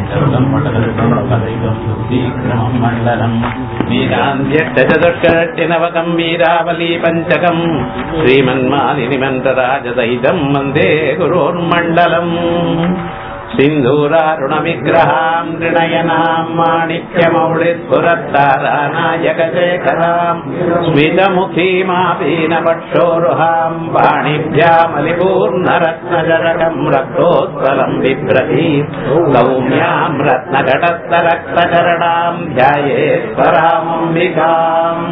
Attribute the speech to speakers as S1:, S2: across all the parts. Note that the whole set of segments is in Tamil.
S1: मण्डलम् वीरान्त्यष्टचतुष्कटिनवकम् वीरावली पञ्चकम् श्रीमन्मालिनिमन्त्रराजसहितम् वन्दे गुरोर्मण्डलम् सिन्धूरारुणविग्रहाम् नृणयनाम् माणिक्यमौळिस्फुरत्तारानायकशेखराम् स्मितमुखीमापीनपक्षोरुहाम् पाणिभ्यामलिपूर्णरत्नजरकम् रक्तोत्पलम् बिभ्रती सौम्याम् रत्नघटस्थरक्तचरणाम् ध्यायेश्वरामम्बिकाम्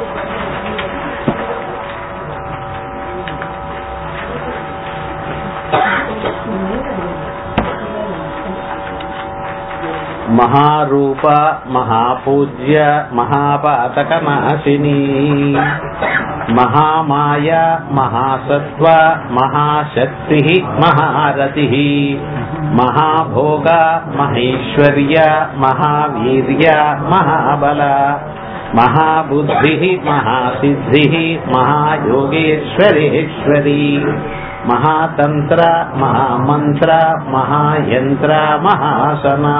S1: महारूप महापूज्य महापातकनाशिनी महामाया महासत्त्व महाशक्तिः महारतिः महाभोगा महेश्वर्य महावीर्य महाबल महाबुद्धिः महासिद्धिः महायोगेश्वरेश्वरी महातन्त्र महामन्त्र महायन्त्र மகாசனா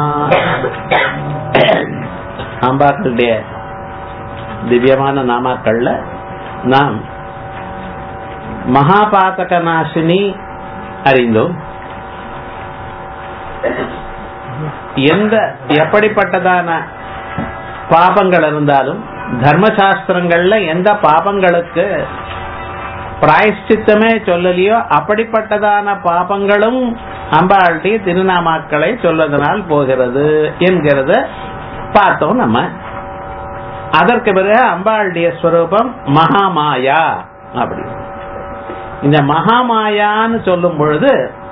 S1: அம்பாக்களுடைய திவ்யமான நாமாக்கள்ல நாம் மகாபாதக நாசினி அறிந்தோம் எந்த எப்படிப்பட்டதான பாபங்கள் இருந்தாலும் தர்மசாஸ்திரங்கள்ல எந்த பாபங்களுக்கு பிராயஷ்சித்தமே சொல்லலையோ அப்படிப்பட்டதான பாபங்களும் அம்பாளுடைய திருநாமாக்களை சொல்வதனால் போகிறது என்கிறத பார்த்தோம் நம்ம அதற்கு பிறகு அம்பாளுடைய ஸ்வரூபம் மகாமாயா அப்படி இந்த மகாமாயான்னு சொல்லும் பொழுது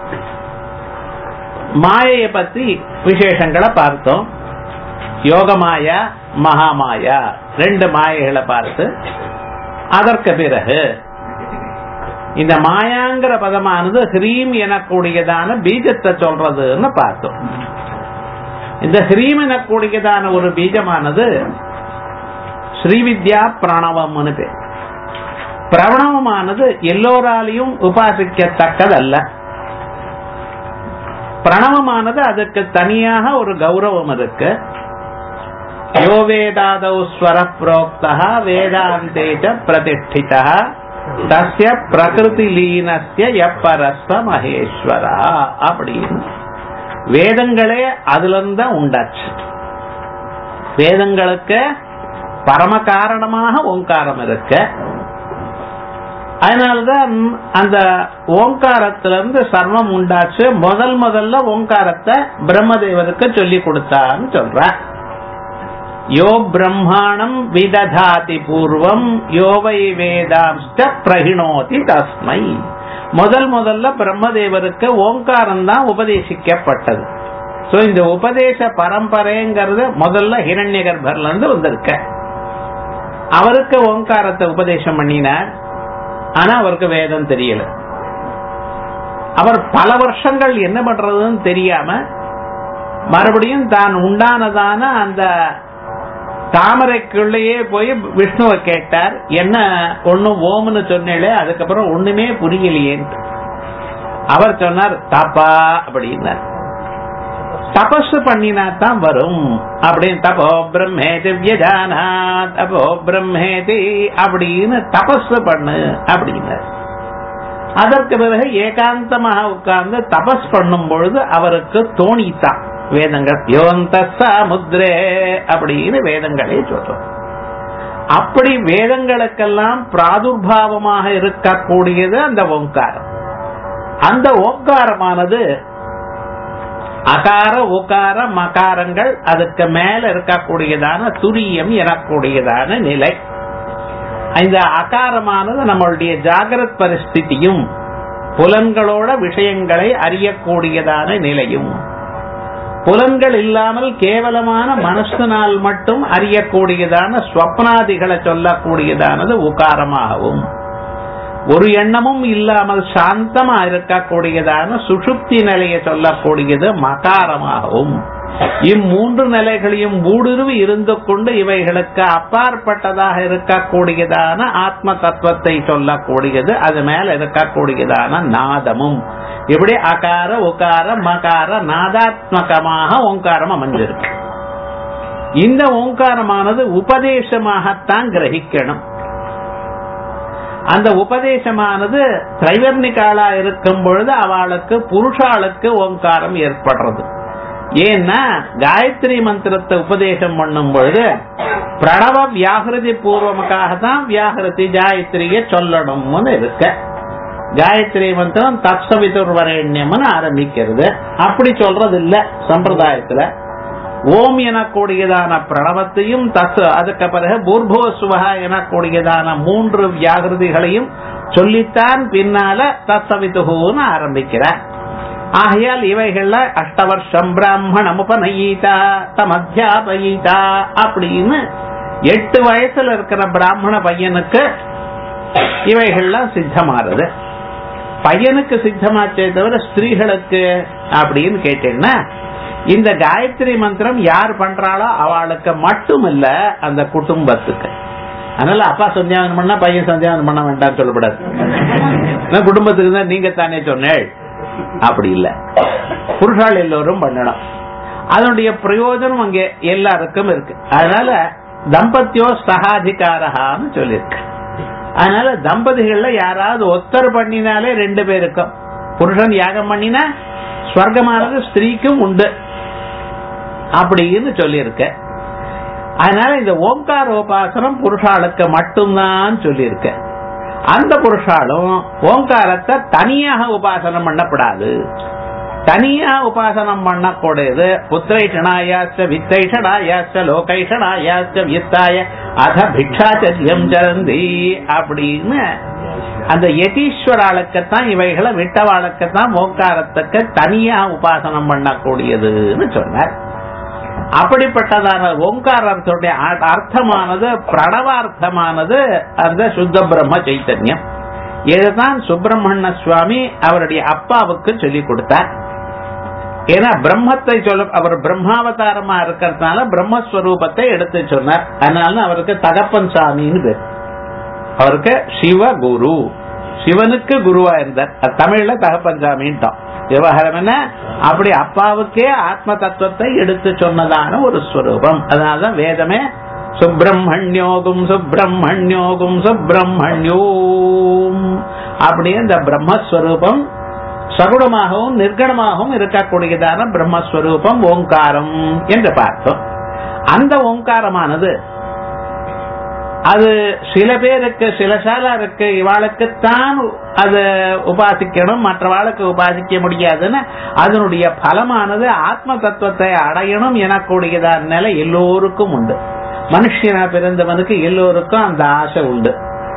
S1: மாயையை பத்தி விசேஷங்களை பார்த்தோம் யோகமாயா மகாமாயா ரெண்டு மாயைகளை பார்த்து அதற்கு பிறகு இந்த மாயாங்கிற பதமானது ஹ்ரீம் எனக்கூடியதான பீஜத்தை சொல்றதுன்னு பார்த்தோம் இந்த ஹ்ரீம் எனக்கூடியதான ஒரு பீஜமானது ஸ்ரீவித்யா பிரணவம்னு பேர் பிரணவமானது எல்லோராலையும் உபாசிக்கத்தக்கதல்ல பிரணவமானது அதுக்கு தனியாக ஒரு கௌரவம் இருக்கு யோ வேதாதௌ ஸ்வர புரோக்தா வேதாந்தேச்ச பிரதிஷ்டிதா தஸ்ய பிரகிருதி லீனஸ்ய எப்பரஸ்வ மகேஸ்வரா அப்படின்னு வேதங்களே அதுல இருந்து உண்டாச்சு வேதங்களுக்கு பரம காரணமாக ஓங்காரம் இருக்கு அதனாலதான் அந்த ஓங்காரத்திலிருந்து சர்வம் உண்டாச்சு முதல் முதல்ல ஓங்காரத்தை பிரம்மதேவருக்கு சொல்லி கொடுத்தான்னு சொல்ற யோ பிரம்மாணம் விததாதி பூர்வம் யோவை வேதாம்ஸ்ட பிரகிணோதி தஸ்மை முதல் முதல்ல பிரம்மதேவருக்கு ஓங்காரம் தான் உபதேசிக்கப்பட்டது சோ இந்த உபதேச பரம்பரைங்கிறது முதல்ல ஹிரண்ய கர்ப்பர்ல இருந்து வந்திருக்க அவருக்கு ஓங்காரத்தை உபதேசம் பண்ணினார் ஆனா அவருக்கு வேதம் தெரியல அவர் பல வருஷங்கள் என்ன பண்றதுன்னு தெரியாம மறுபடியும் தான் உண்டானதான அந்த தாமரைக்குள்ளேயே போய் விஷ்ணுவை கேட்டார் என்ன ஒன்னும் ஓம்னு சொன்னேளே அதுக்கப்புறம் ஒண்ணுமே புரியலையேன்ட்டு அவர் சொன்னார் தப்பா அப்படின்னார் தபஸ் பண்ணினா தான் வரும் அப்படின்னு தபோ பிரம்மேதி வியஜானாத் தபோ பிரம்மேதி அப்படின்னு தபஸ் பண்ணு அப்படின்னார் அதற்கு பிறகு ஏகாந்தமாக உட்கார்ந்து தபஸ் பண்ணும் பொழுது அவருக்கு தோணித்தான் வேதங்கள் யோந்த முத்ரே அப்படின்னு வேதங்களே சொல்றோம் அப்படி வேதங்களுக்கெல்லாம் பிராதுர்பாவமாக இருக்கக்கூடியது அந்த ஓங்காரம் அந்த ஓங்காரமானது அகார உகார மகாரங்கள் அதுக்கு மேல இருக்கக்கூடியதான துரியம் எனக்கூடியதான நிலை இந்த அகாரமானது நம்மளுடைய ஜாகிரத் பரிஸ்திதியும் புலன்களோட விஷயங்களை அறியக்கூடியதான நிலையும் புலன்கள் இல்லாமல் கேவலமான மனசனால் மட்டும் அறியக்கூடியதான ஸ்வப்னாதிகளை சொல்லக்கூடியதானது உகாரமாகவும் ஒரு எண்ணமும் இல்லாமல் சாந்தமா இருக்கக்கூடியதான சுஷுப்தி நிலையை சொல்லக்கூடியது மகாரமாகவும் இம்மூன்று நிலைகளையும் ஊடுருவி இருந்து கொண்டு இவைகளுக்கு அப்பாற்பட்டதாக இருக்கக்கூடியதான ஆத்ம தத்துவத்தை சொல்லக்கூடியது அது மேல இருக்கக்கூடியதான நாதமும் இப்படி அகார உகார மகார நாதாத்மகமாக ஓங்காரம் அமைஞ்சிருக்கு இந்த ஓங்காரமானது உபதேசமாகத்தான் கிரகிக்கணும் அந்த உபதேசமானது திரைவர்ணிகாலா இருக்கும் பொழுது அவளுக்கு புருஷாளுக்கு ஓங்காரம் ஏற்படுறது ஏன்னா காயத்ரி மந்திரத்தை உபதேசம் பண்ணும் பொழுது பிரணவ வியாகிருதி பூர்வமுக்காக தான் வியாகிருதி காயத்ரிய சொல்லணும்னு இருக்க காயத்ரி மந்திரம் தத்சவிதுர்வரண்யம்னு ஆரம்பிக்கிறது அப்படி சொல்றது இல்ல சம்பிரதாயத்துல ஓம் எனக்கூடியதான பிரணவத்தையும் தத் அதுக்கு பிறகு பூர்போசுவகா எனக்கூடியதான மூன்று வியாகிருதிகளையும் சொல்லித்தான் பின்னால தத்சவிதுகுன்னு ஆரம்பிக்கிறார் ஆகையால் இவைகள்ல அஷ்டவர்ஷம் பிராமணம் உபநயீதா தமத்தியாபயீதா அப்படின்னு எட்டு வயசுல இருக்கிற பிராமண பையனுக்கு இவைகள்லாம் சித்தமாறுது பையனுக்கு சித்தமாச்சே தவிர ஸ்திரீகளுக்கு அப்படின்னு கேட்டேன்னா இந்த காயத்ரி மந்திரம் யார் பண்றாளோ அவளுக்கு மட்டும் இல்ல அந்த குடும்பத்துக்கு அதனால அப்பா சந்தியாவனம் பண்ணா பையன் சந்தியாவனம் பண்ண வேண்டாம் சொல்லப்படாது நான் குடும்பத்துக்கு தான் நீங்க தானே சொன்னேள் அப்படி இல்ல புருஷால் எல்லோரும் பண்ணணும் அதனுடைய பிரயோஜனம் அங்க எல்லாருக்கும் இருக்கு அதனால தம்பத்தியோ சகாதிகாரகான்னு சொல்லியிருக்கு அதனால தம்பதிகள்ல யாராவது ஒத்தர் பண்ணினாலே ரெண்டு பேருக்கும் புருஷன் யாகம் பண்ணினா ஸ்வர்க்கமானது ஸ்திரீக்கும் உண்டு அப்படின்னு சொல்லியிருக்க அதனால இந்த ஓங்கார உபாசனம் புருஷாளுக்கு மட்டும்தான் சொல்லியிருக்க அந்த புருஷாலும் ஓங்காரத்தை தனியாக உபாசனம் பண்ணப்படாது தனியா உபாசனம் பண்ணக்கூடியது புத்திரைஷனாயாச்ச வித்தைஷனாயாச்ச லோகைஷனாயாச்ச வித்தாய அத பிக்ஷாச்சரியம் சரந்தி அப்படின்னு அந்த யதீஸ்வராளுக்குத்தான் இவைகளை விட்டவாளுக்குத்தான் ஓங்காரத்துக்கு தனியா உபாசனம் பண்ணக்கூடியதுன்னு சொன்னார் அப்படிப்பட்டதான ஓங்காரத்துடைய அர்த்தமானது பிரணவார்த்தமானது அந்த சுத்த பிரம்ம சைத்தன்யம் இதுதான் சுப்பிரமணிய சுவாமி அவருடைய அப்பாவுக்கு சொல்லி கொடுத்தார் ஏன்னா பிரம்மத்தை சொல்ல அவர் பிரம்மாவதாரமா இருக்கிறதுனால பிரம்மஸ்வரூபத்தை எடுத்து சொன்னார் அதனால அவருக்கு தகப்பன் சாமின்னு பேர் அவருக்கு சிவ குரு சிவனுக்கு குருவா இருந்தார் தமிழ்ல தகப்பன் சாமின்ட்டோம் விவகாரம் என்ன அப்படி அப்பாவுக்கே ஆத்ம தத்துவத்தை எடுத்து சொன்னதான ஒரு ஸ்வரூபம் அதனாலதான் வேதமே சுப்பிரமணியோகும் சுப்பிரமணியோகும் சுப்பிரமணியோம் அப்படியே இந்த பிரம்மஸ்வரூபம் சகுடமாகவும் நிர்கணமாகவும் இருக்கக்கூடியதான பிரம்மஸ்வரூபம் ஓங்காரம் என்று பார்த்தோம் அந்த ஓங்காரமானது அது சில பேருக்கு சில சாலா இருக்கு இவாளுக்குத்தான் அது உபாசிக்கணும் மற்றவாளுக்கு உபாசிக்க முடியாதுன்னு அதனுடைய பலமானது ஆத்ம தத்துவத்தை அடையணும் எனக்கூடியதான நிலை எல்லோருக்கும் உண்டு மனுஷனா பிறந்தவனுக்கு எல்லோருக்கும் அந்த ஆசை உண்டு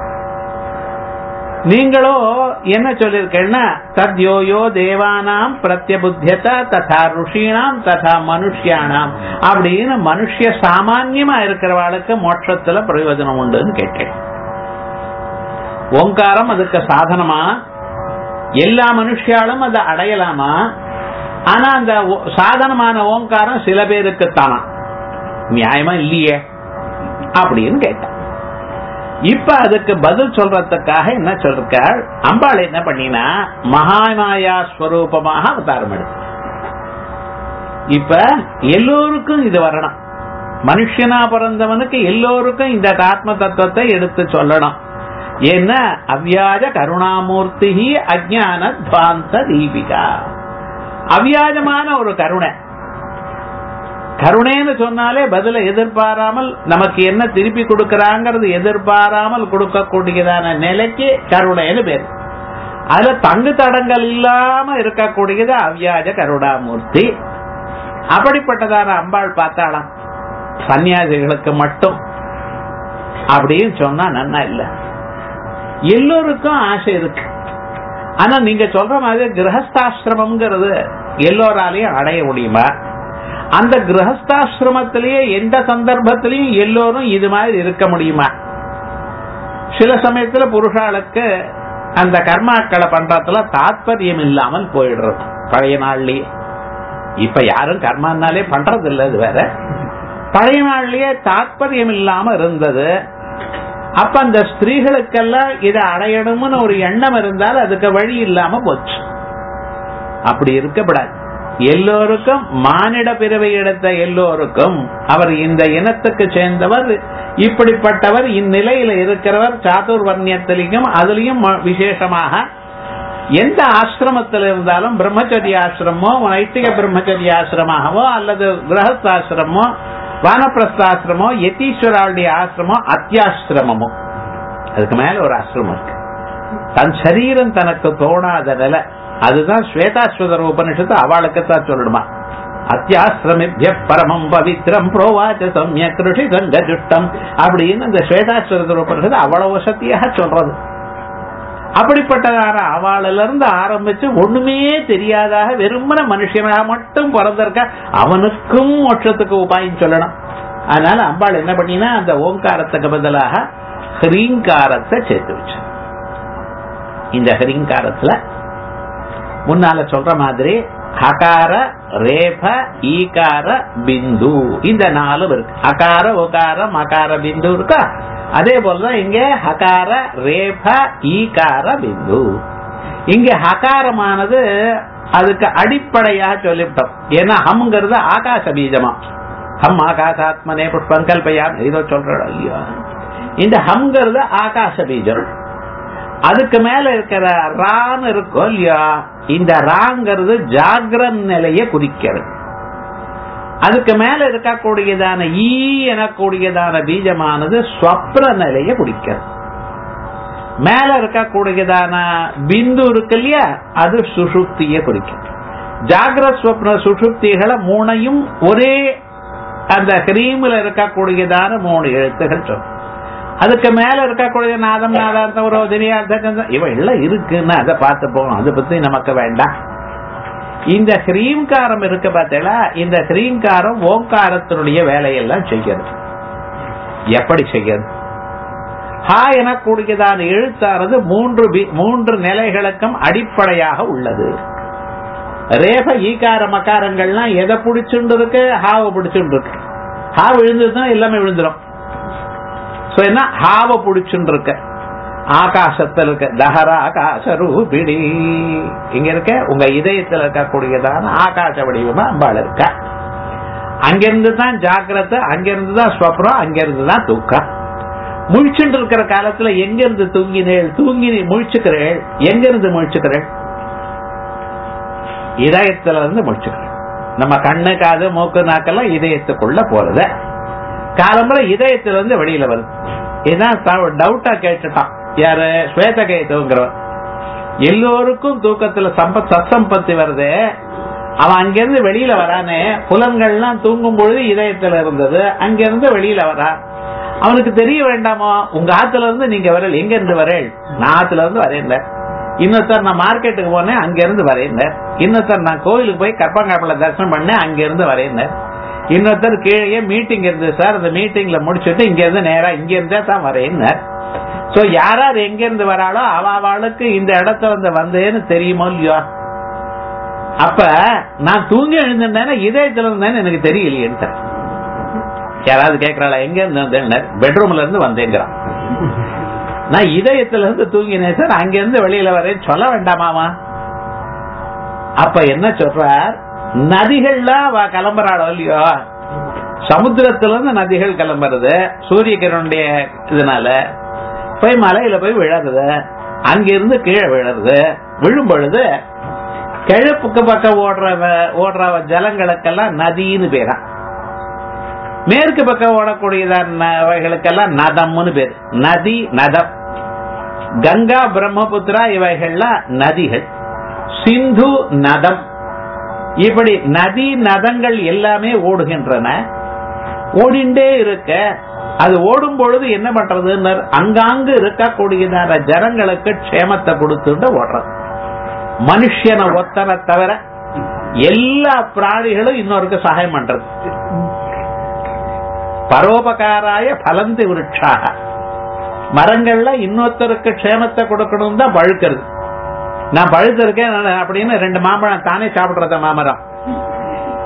S1: நீங்களோ என்ன சொல்லிருக்கேன்னா தத்யோயோ தேவானாம் பிரத்யபுத்தியதா ததா ருஷீனாம் ததா மனுஷியானாம் அப்படின்னு மனுஷ சாமான்யமா இருக்கிறவாளுக்கு மோட்சத்துல பிரயோஜனம் உண்டுன்னு கேட்டேன் ஓங்காரம் அதுக்கு சாதனமா எல்லா மனுஷியாலும் அதை அடையலாமா ஆனா அந்த சாதனமான ஓங்காரம் சில பேருக்கு தானா நியாயமா இல்லையே அப்படின்னு கேட்டேன் இப்ப அதுக்கு பதில் சொல்றதுக்காக என்ன சொல்றாள் அம்பாள் என்ன பண்ணினா மகாமாயா ஸ்வரூபமாக அவதாரம் எடுத்து இப்ப எல்லோருக்கும் இது வரணும் மனுஷனா பிறந்தவனுக்கு எல்லோருக்கும் இந்த ஆத்ம தத்துவத்தை எடுத்து சொல்லணும் ஏன்னா அவ்வியாஜ கருணாமூர்த்தி அஜான துவாந்த தீபிகா அவ்வியாஜமான ஒரு கருணை கருணைன்னு சொன்னாலே பதில எதிர்பாராமல் நமக்கு என்ன திருப்பி கொடுக்கறாங்கிறது எதிர்பாராமல் கொடுக்கக்கூடியதான நிலைக்கு கருணைன்னு பேர் அதுல தங்கு தடங்கள் இல்லாம இருக்கக்கூடியது அவ்வியாஜ கருணாமூர்த்தி அப்படிப்பட்டதான அம்பாள் பார்த்தாளாம் சன்னியாசிகளுக்கு மட்டும் அப்படின்னு சொன்னா நன்னா இல்ல எல்லோருக்கும் ஆசை இருக்கு ஆனா நீங்க சொல்ற மாதிரி கிரகஸ்தாசிரமம்ங்கிறது எல்லோராலையும் அடைய முடியுமா அந்த கிரகஸ்தாசிரமத்திலேயே எந்த சந்தர்ப்பத்திலையும் எல்லோரும் இது மாதிரி இருக்க முடியுமா சில சமயத்துல புருஷாளுக்கு அந்த கர்மாக்களை பண்றதுல தாத்பரியம் இல்லாமல் போயிடுறது பழைய நாள்லயே இப்ப யாரும் கர்மானாலே பண்றது இல்ல அது வேற பழைய நாள்லயே தாற்பயம் இல்லாம இருந்தது அப்ப அந்த ஸ்திரீகளுக்கெல்லாம் இதை அடையணும்னு ஒரு எண்ணம் இருந்தால் அதுக்கு வழி இல்லாம போச்சு அப்படி இருக்கக்கூடாது எல்லோருக்கும் மானிட பிறவை எடுத்த எல்லோருக்கும் அவர் இந்த இனத்துக்கு சேர்ந்தவர் இப்படிப்பட்டவர் இந்நிலையில இருக்கிறவர் சாதுர்வர்ணியத்திலையும் அதுலயும் ம- விசேஷமாக எந்த ஆசிரமத்தில் இருந்தாலும் பிரம்மச்சரிய ஆசிரமோ நைட்டிக பிரம்மச்சரிய ஆசிரமாகவோ அல்லது கிரகஸ்தாசிரமோ வானப்பிரஸ்தாசிரமோ யதீஸ்வராளுடைய ஆசிரமோ அத்தியாசிரமமோ அதுக்கு மேல ஒரு ஆசிரமம் இருக்கு தன் சரீரம் தனக்கு தோணாத நிலை அதுதான் ஸ்வேதாஸ்வதர உபனிஷத்து அவளுக்கு தான் சொல்லணுமா அத்தியாசிரமிபிய பரமம் பவித்ரம் புரோவாச்ச சம்ய கிருஷி கங்கஜுஷ்டம் அப்படின்னு இந்த ஸ்வேதாஸ்வதர உபனிஷத்து அவ்வளவு சக்தியாக சொல்றது அப்படிப்பட்டதான அவளில இருந்து ஆரம்பிச்சு ஒண்ணுமே தெரியாதாக வெறுமன மனுஷனாக மட்டும் பிறந்திருக்க அவனுக்கும் மோட்சத்துக்கு உபாயம் சொல்லணும் அதனால அம்பாள் என்ன பண்ணினா அந்த ஓங்காரத்துக்கு பதிலாக ஹ்ரீங்காரத்தை சேர்த்து வச்சு இந்த ஹ்ரீங்காரத்துல முன்னால சொல்ற மாதிரி ஹகார ரேப ஈகார பிந்து இந்த நாலும் இருக்கு அகார உகார மகார பிந்து இருக்கா அதே போலதான் இங்க ஹகார ரேப ஈகார பிந்து இங்க ஹகாரமானது அதுக்கு அடிப்படையாக சொல்லிவிட்டோம் ஏன்னா ஹம்ங்கிறது ஆகாச பீஜமா ஹம் ஆகாசாத்மனே புஷ்பம் கல்பயாம் இதோ சொல்ற ஐயா இந்த ஹம்ங்கிறது ஆகாச பீஜம் அதுக்கு மேல இருக்கிற ரான்னு இருக்கும் இல்லையா இந்த ராங்கிறது ஜாகிரன் நிலையை குறிக்கிறது அதுக்கு மேல இருக்கக்கூடியதான ஈ எனக்கூடியதான பீஜமானது ஸ்வப்ர நிலையை குறிக்கிறது மேல இருக்கக்கூடியதான பிந்து இருக்கு இல்லையா அது சுஷுப்தியை குறிக்கும் ஜாகிரத் ஸ்வப்ன சுஷுப்திகளை மூணையும் ஒரே அந்த கிரீமில் இருக்கக்கூடியதான மூணு எழுத்துகள் சொல்லும் அதுக்கு மேல இருக்கக்கூடிய நாதம் நாதாந்த ஒரு திரியார்த்தம் இவ எல்லாம் இருக்குன்னு அதை பார்த்துப்போம் அதை பத்தி நமக்கு வேண்டாம் இந்த ஹ்ரீம்காரம் இருக்கு பார்த்தீங்களா இந்த ஹ்ரீம்காரம் ஓங்காரத்தினுடைய வேலையெல்லாம் செய்கிறது எப்படி செய்கிறது ஹா எனக்கூடியதான எழுத்தானது மூன்று வி- மூன்று நிலைகளுக்கும் அடிப்படையாக உள்ளது ரேப ஈகார மகாரங்கள்லாம் எதை பிடிச்சுண்டு இருக்கு ஹாவை பிடிச்சுண்டு இருக்கு ஹா விழுந்ததுன்னா எல்லாமே விழுந்துரும் சோ என்ன ஹாவ புடிச்சுன்னு இருக்க ஆகாசத்துல இருக்க தஹர ஆகாச ரூபிடி இங்க இருக்க உங்க இதயத்துல இருக்கக்கூடியதான ஆகாச வடிவமா அம்பாள் இருக்க அங்கிருந்து தான் ஜாக்கிரதை அங்கிருந்து தான் ஸ்வப்னம் அங்கிருந்து தான் தூக்கம் முழிச்சுட்டு இருக்கிற காலத்துல எங்க இருந்து தூங்கினேள் தூங்கி முழிச்சுக்கிறேள் எங்க இருந்து முழிச்சுக்கிறேள் இதயத்துல இருந்து முழிச்சுக்கிறேள் நம்ம கண்ணு காது மூக்கு நாக்கெல்லாம் இதயத்துக்குள்ள போறது காலம்புல இதயத்துல இருந்து வெளியில வருது இதான் டவுட்டா கேட்டுட்டான் யாரு ஸ்வேத கேத்துங்கிறவன் எல்லோருக்கும் தூக்கத்துல சம்பத் சத்சம்பத்தி வருது அவன் அங்கிருந்து வெளியில வரானே புலன்கள்லாம் தூங்கும் பொழுது இதயத்துல இருந்தது அங்கிருந்து வெளியில வரான் அவனுக்கு தெரிய வேண்டாமோ உங்க ஆத்துல இருந்து நீங்க வரல எங்க இருந்து வரேன் நான் ஆத்துல இருந்து வரேன் இன்னொருத்தர் நான் மார்க்கெட்டுக்கு போனேன் அங்க இருந்து வரேன் இன்னொருத்தர் நான் கோயிலுக்கு போய் கற்பங்காப்பில தரிசனம் பண்ணேன் அங்க இருந்து வரேன் இன்னொருத்தர் கீழே மீட்டிங் இருந்தது சார் அந்த மீட்டிங்ல முடிச்சுட்டு இங்க இருந்து நேரா இங்க இருந்தே தான் வரேன்னு சோ யாரார் எங்க இருந்து வராளோ அவ அவளுக்கு இந்த இடத்துல வந்து வந்தேன்னு தெரியுமோ இல்லையோ அப்ப நான் தூங்கி எழுந்திருந்தேன்னா இதயத்துல இருந்தேன்னு எனக்கு தெரியலையேன்னு யாராவது கேக்குறாளா எங்க இருந்து வந்தேன் பெட்ரூம்ல இருந்து வந்தேங்கிறான் நான் இதயத்துல இருந்து தூங்கினேன் சார் அங்க இருந்து வெளியில வரேன்னு சொல்ல வேண்டாமாமா அப்ப என்ன சொல்றார் நதிகள்லாம் அவ கிளம்புறாளோ இல்லையோ சமுத்திரத்துல இருந்து நதிகள் கிளம்புறது சூரிய கிரனுடைய இதனால போய் மலையில போய் விழறது அங்கிருந்து கீழே விழறது விழும் பொழுது கிழப்புக்கு பக்கம் ஓடுற ஓடுற ஜலங்களுக்கெல்லாம் நதின்னு பேரா மேற்கு பக்கம் ஓடக்கூடியதானவைகளுக்கெல்லாம் நதம்னு பேரு நதி நதம் கங்கா பிரம்மபுத்திரா இவைகள்லாம் நதிகள் சிந்து நதம் இப்படி நதி நதங்கள் எல்லாமே ஓடுகின்றன ஓடிண்டே இருக்க அது ஓடும் பொழுது என்ன பண்றதுன்னு அங்காங்கு இருக்கக்கூடியதான ஜனங்களுக்கு க்ஷேமத்தை கொடுத்துட்டு ஓடுறது மனுஷனை ஒத்தனை தவிர எல்லா பிராணிகளும் இன்னொருக்கு சகாயம் பண்றது பரோபகாராய பலந்தி விருட்சாக மரங்கள்ல இன்னொருத்தருக்கு க்ஷேமத்தை கொடுக்கணும் தான் பழுக்கிறது நான் பழுத்திருக்கேன் அப்படின்னு ரெண்டு மாம்பழம் தானே சாப்பிடுறத மாமரம்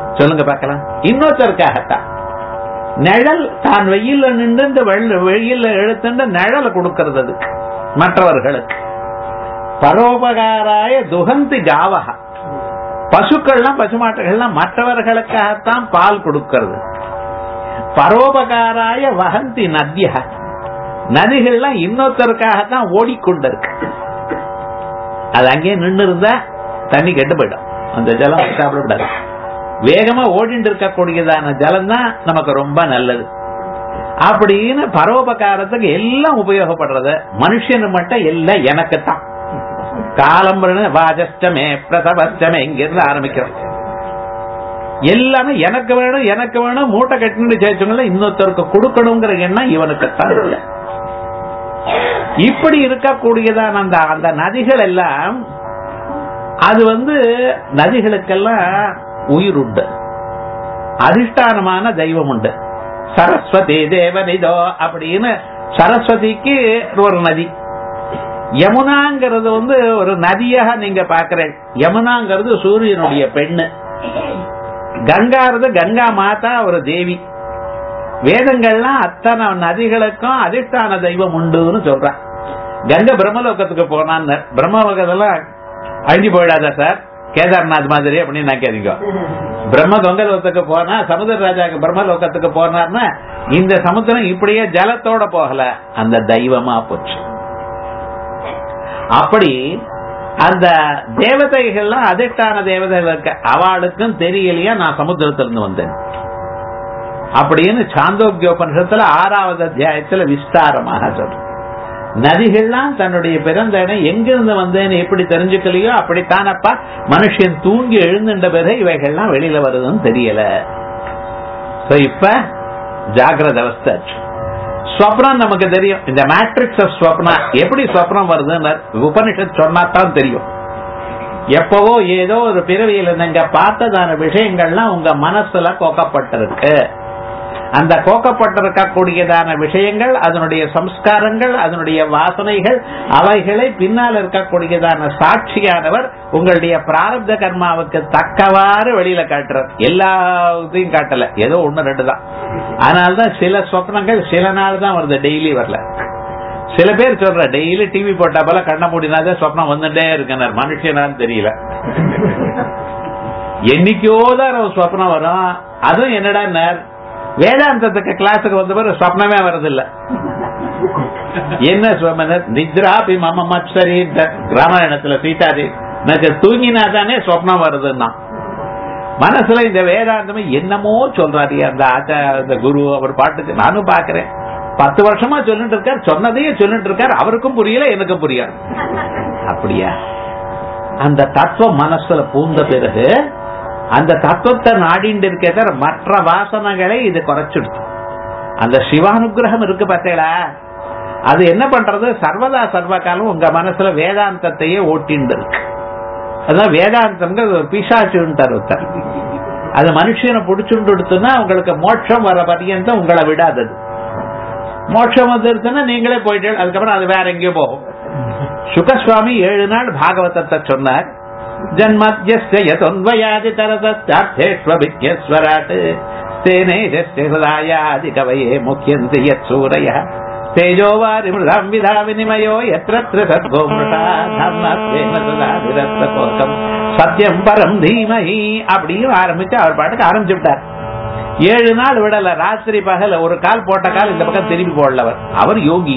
S1: சொல்லுங்க பார்க்கலாம் இன்னொருத்தருக்காகத்தான் நிழல் தான் வெயில்ல நின்று இந்த வெயில்ல எழுத்துண்டு நிழலை கொடுக்கிறது அதுக்கு மற்றவர்களுக்கு பரோபகாராய துகந்தி காவகா பசுக்கள்லாம் பசுமாட்டுகள்லாம் மற்றவர்களுக்காகத்தான் பால் கொடுக்கிறது பரோபகாராய வகந்தி நத்திய நதிகள்லாம் இன்னொருத்தருக்காகத்தான் ஓடிக்கொண்டிருக்கு அது அங்கேயே நின்று இருந்தா தண்ணி கெட்டு போயிடும் அந்த ஜலம் சாப்பிடக்கூடாது வேகமா ஓடிட்டு இருக்கக்கூடியதான ஜலம் தான் நமக்கு ரொம்ப நல்லது அப்படின்னு பரோபகாரத்துக்கு எல்லாம் உபயோகப்படுறது மனுஷனு மட்டும் எல்லாம் எனக்கு தான் காலம் வாஜஷ்டமே பிரசவஷ்டமே இங்கிருந்து ஆரம்பிக்கிறோம் எல்லாமே எனக்கு வேணும் எனக்கு வேணும் மூட்டை கட்டினு சேர்த்தவங்கள இன்னொருத்தருக்கு கொடுக்கணுங்கிற எண்ணம் இவனுக்குத்தான் இல்லை இப்படி இருக்கக்கூடியதான அந்த அந்த நதிகள் எல்லாம் அது வந்து நதிகளுக்கெல்லாம் உயிர் உண்டு அதிஷ்டானமான தெய்வம் உண்டு சரஸ்வதி தேவனிதோ அப்படின்னு சரஸ்வதிக்கு ஒரு நதி யமுனாங்கிறது வந்து ஒரு நதியாக நீங்க பாக்குறேன் யமுனாங்கிறது சூரியனுடைய பெண்ணு கங்காறது கங்கா மாதா ஒரு தேவி வேதங்கள்லாம் அத்தனை நதிகளுக்கும் அதிஷ்டான தெய்வம் உண்டுன்னு சொல்றான் கங்கை பிரம்மலோகத்துக்கு போனான்னு பிரம்மலோகத்தெல்லாம் அழிஞ்சு போயிடாதா சார் கேதார்நாத் மாதிரி அப்படின்னு நான் கேட்க பிரம்ம கங்கலோகத்துக்கு போனா சமுதிர ராஜாக்கு பிரம்மலோகத்துக்கு போனார்னா இந்த சமுத்திரம் இப்படியே ஜலத்தோட போகல அந்த தெய்வமா போச்சு அப்படி அந்த தேவதைகள்லாம் அதிஷ்டான தேவதைகள் இருக்க அவளுக்கும் தெரியலையா நான் சமுத்திரத்திலிருந்து வந்தேன் அப்படின்னு சாந்தோக்கியோபனிஷத்துல ஆறாவது அத்தியாயத்துல விஸ்தாரமாக சொல்றேன் நதிகள்லாம் தன்னுடைய பிறந்த இடம் எங்கிருந்து வந்தேன்னு எப்படி தெரிஞ்சுக்கலையோ அப்படித்தானப்பா மனுஷன் தூங்கி எழுந்துட்ட பிறகு இவைகள்லாம் வெளியில வருதுன்னு தெரியல இப்ப ஜாகிரத அவஸ்தை ஸ்வப்னம் நமக்கு தெரியும் இந்த மேட்ரிக்ஸ் ஆஃப் ஸ்வப்னா எப்படி ஸ்வப்னம் வருதுன்னு உபனிஷத் சொன்னா தான் தெரியும் எப்பவோ ஏதோ ஒரு பிறவியில நீங்க பார்த்ததான விஷயங்கள்லாம் உங்க மனசுல கோக்கப்பட்டிருக்கு அந்த கோக்கப்பட்டிருக்கக்கூடியதான விஷயங்கள் அதனுடைய சம்ஸ்காரங்கள் அதனுடைய வாசனைகள் அவைகளை பின்னால் இருக்கக்கூடியதான சாட்சியானவர் உங்களுடைய பிராரப்த கர்மாவுக்கு தக்கவாறு வெளியில காட்டுறார் எல்லாத்தையும் காட்டல ஏதோ ஒண்ணு ரெண்டு தான் அதனால்தான் சில சொப்னங்கள் சில நாள் தான் வருது டெய்லி வரல சில பேர் சொல்ற டெய்லி டிவி போட்டா போல கண்ண மூடினாதான் சொப்னம் வந்துட்டே இருக்கனர் மனுஷனான்னு தெரியல என்னைக்கோதான் சொப்னம் வரும் அதுவும் என்னடா வேதாந்தத்துக்கு கிளாஸுக்கு வந்த பிறகு சொப்னமே வரதில்ல என்ன சொமனர் நித்ராபி மம மத்சரி ராமாயணத்துல சீதாதி எனக்கு தூங்கினா தானே சொப்னம் வருதுன்னா மனசுல இந்த வேதாந்தமே என்னமோ சொல்றாரு அந்த ஆச்சார அந்த குரு அவர் பாட்டுக்கு நானும் பாக்குறேன் பத்து வருஷமா சொல்லிட்டு இருக்கார் சொன்னதையே சொல்லிட்டு இருக்கார் அவருக்கும் புரியல எனக்கும் புரியாது அப்படியா அந்த தத்துவம் மனசுல பூந்த பிறகு அந்த தத்துவத்தை நாடிண்டு இருக்க மற்ற வாசனைகளை இது குறைச்சிடுச்சு அந்த சிவானுகிரகம் இருக்கு பார்த்தீங்களா அது என்ன பண்றது சர்வதா சர்வ காலம் உங்க மனசுல வேதாந்தத்தையே ஓட்டிண்டு இருக்கு அதான் வேதாந்தம்ங்க பிசாச்சுன்ட்டார் ஒருத்தர் அது மனுஷனை பிடிச்சுட்டு எடுத்துன்னா உங்களுக்கு மோட்சம் வர பரியந்தம் உங்களை விடாதது மோட்சம் வந்துருச்சுன்னா நீங்களே போயிட்டு அதுக்கப்புறம் அது வேற எங்கேயோ போகும் சுகசுவாமி ஏழு நாள் பாகவதத்தை சொன்னார் ஜன்மத்யஸ்யதொன்வயாதி தரதஸ்வராட் தேனேஜஸ்யதாயாதி கவயே முக்கியந்தி யத் சூரய தேஜோவாரி மிருதாம் விதா வினிமயோ எத்திர சத்கோ மிருதா தர்மத்தேன சத்தியம் பரம் தீமஹி அப்படின்னு ஆரம்பிச்சு அவர் பாட்டுக்கு ஆரம்பிச்சு விட்டார் ஏழு நாள் விடல ராத்திரி பகல ஒரு கால் போட்ட கால் இந்த பக்கம் திரும்பி போடலவர் அவர் யோகி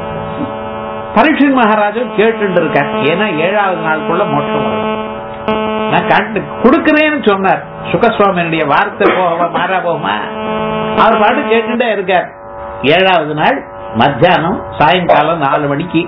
S1: பரீட்சன் மகாராஜன் கேட்டு இருக்கார் ஏன்னா ஏழாவது நாளுக்குள்ள மோட்சம் வரும் நான் கொடுக்கிறேன்னு சொன்னார் சுகசுவாமியினுடைய வார்த்தை போகவா மாறா போகுமா அவர் பாட்டு கேட்டுட்டே இருக்கார் ஏழாவது நாள் மத்தியானம் சாயங்காலம் நாலு மணிக்கு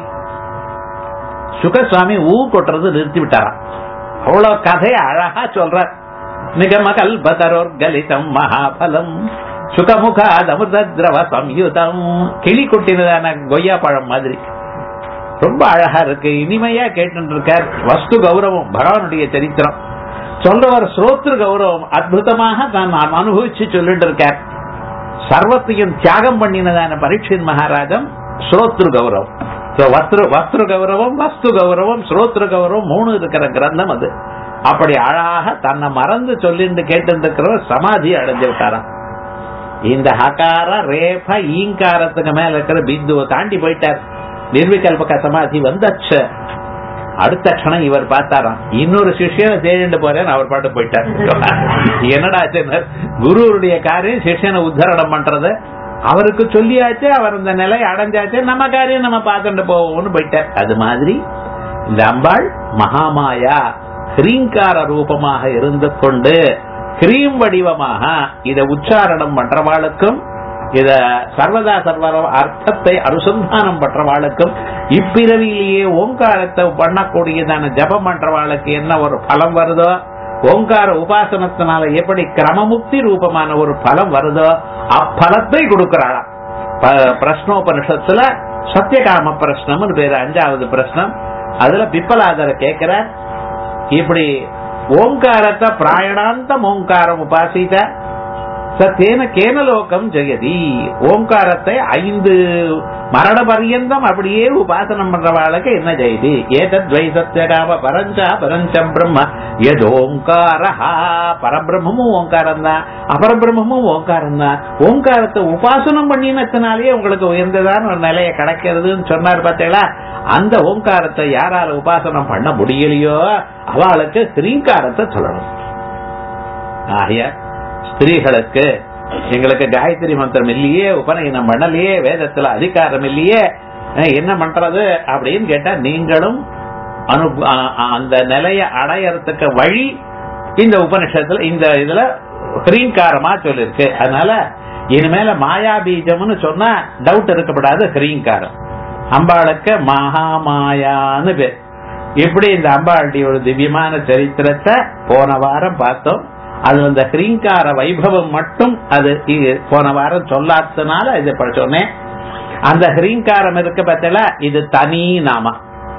S1: சுகசுவாமி ஊ கொட்டுறது நிறுத்தி விட்டாராம் அவ்வளவு கதையை அழகா சொல்றார் நிகம கல்பதரோர் கலிதம் மகாபலம் சுகமுகாத் அமிர்த திரவ சம்யுதம் கிளி கொட்டினதான கொய்யா பழம் மாதிரி ரொம்ப அழகா இருக்கு இனிமையா கேட்டு இருக்கார் வஸ்து கௌரவம் பகவானுடைய சரித்திரம் சொல்றவர் ஸ்ரோத்ரு கௌரவம் அற்புதமாக தான் அனுபவிச்சு சொல்லிட்டு இருக்கார் சர்வத்தையும் தியாகம் பண்ணினதான பரீட்சின் மகாராஜம் ஸ்ரோத்ரு கௌரவம் வஸ்திரு வஸ்திரு கௌரவம் வஸ்து கௌரவம் ஸ்ரோத்ரு கௌரவம் மூணு இருக்கிற கிரந்தம் அது அப்படி அழகாக தன்னை மறந்து சொல்லிட்டு கேட்டு இருக்கிறவர் சமாதி அடைஞ்சு விட்டாராம் இந்த ஹகார ரேப ஈங்காரத்துக்கு மேல இருக்கிற பிந்துவை தாண்டி போயிட்டார் நிர்விகல்பக சமாதி வந்தாச்சு அடுத்த க்ஷணம் இவர் பார்த்தாராம் இன்னொரு சிஷ்யனை தேடிட்டு போறேன்னு அவர் பாட்டு போயிட்டார் என்னடா ஆச்சுன்னார் குருவுடைய காரியம் சிஷ்யனை உத்தரணம் பண்றது அவருக்கு சொல்லியாச்சு அவர் இந்த நிலையை அடைஞ்சாச்சு நம்ம காரியம் நம்ம பார்த்துட்டு போவோம்னு போயிட்டார் அது மாதிரி இந்த அம்பாள் மகாமாயா ஹ்ரீங்கார ரூபமாக இருந்து கொண்டு கிரீம் வடிவமாக இத உச்சாரணம் பண்றவாளுக்கும் இத சர்வதா சர்வ அர்த்தத்தை அனுசந்தானம் பண்றவாளுக்கும் இப்பிறவிலேயே ஓங்காரத்தை பண்ணக்கூடியதான ஜபம் பண்றவாளுக்கு என்ன ஒரு பலம் வருதோ ஓங்கார உபாசனத்தினால எப்படி கிரமமுக்தி ரூபமான ஒரு பலம் வருதோ அப்பலத்தை கொடுக்கிறாளாம் ப- பிரஷ்னோபனிஷத்துல சத்தியகாம பிரஷ்னம்னு பேரு அஞ்சாவது பிரஷ்னம் அதுல பிப்பலாதர கேட்கிறார் இப்படி ஓங்காரத்தை பிராயணாந்தம் ஓங்காரம் உபாசித்த சத்தேன கேனலோகம் ஜெயதி ஓங்காரத்தை ஐந்து மரண பரியந்தம் அப்படியே உபாசனம் பண்றவாளுக்கு என்ன ஜெயதி ஏதத் வை சத்யகாம பரஞ்சா பரஞ்சம் பிரம்ம எது ஓங்காரஹா பரபிரம்மமும் ஓங்காரம் தான் அபரபிரம்மமும் ஓங்காரம் தான் ஓங்காரத்தை உபாசனம் பண்ணினத்தினாலேயே உங்களுக்கு உயர்ந்ததான ஒரு நிலையை கிடைக்கிறதுன்னு சொன்னார் பார்த்தீங்களா அந்த ஓங்காரத்தை யாரால உபாசனம் பண்ண முடியலையோ அவளுக்கு ஸ்ரீங்காரத்தை சொல்லணும் ஆகிய ஸ்திரீகளுக்கு எங்களுக்கு காயத்ரி மந்திரம் இல்லையே உபநயனம் பண்ணலையே வேதத்துல அதிகாரம் இல்லையே அஹ் என்ன பண்றது அப்படின்னு கேட்டா நீங்களும் அனு அ- அ- அந்த நிலையை அடையறதுக்கு வழி இந்த உபனிஷத்துல இந்த இதுல ஹ்ரீங்காரமா சொல்லிருக்கு அதனால இனிமேல மாயா பீஜம்னு சொன்னா டவுட் இருக்கப்படாது ஹ்ரீங்காரம் அம்பாளுக்கு மகாமாயான்னு பேர் இப்படி இந்த அம்பாளுடைய ஒரு திவ்யமான சரித்திரத்தை போன வாரம் பார்த்தோம் அது அந்த ஹ்ரீங்கார வைபவம் மட்டும் அது இ- போன வாரம் சொல்லாததுனால இது இப்ப சொன்னேன் அந்த ஹ்ரீங்காரம் இருக்கு பார்த்தல இது தனி நாம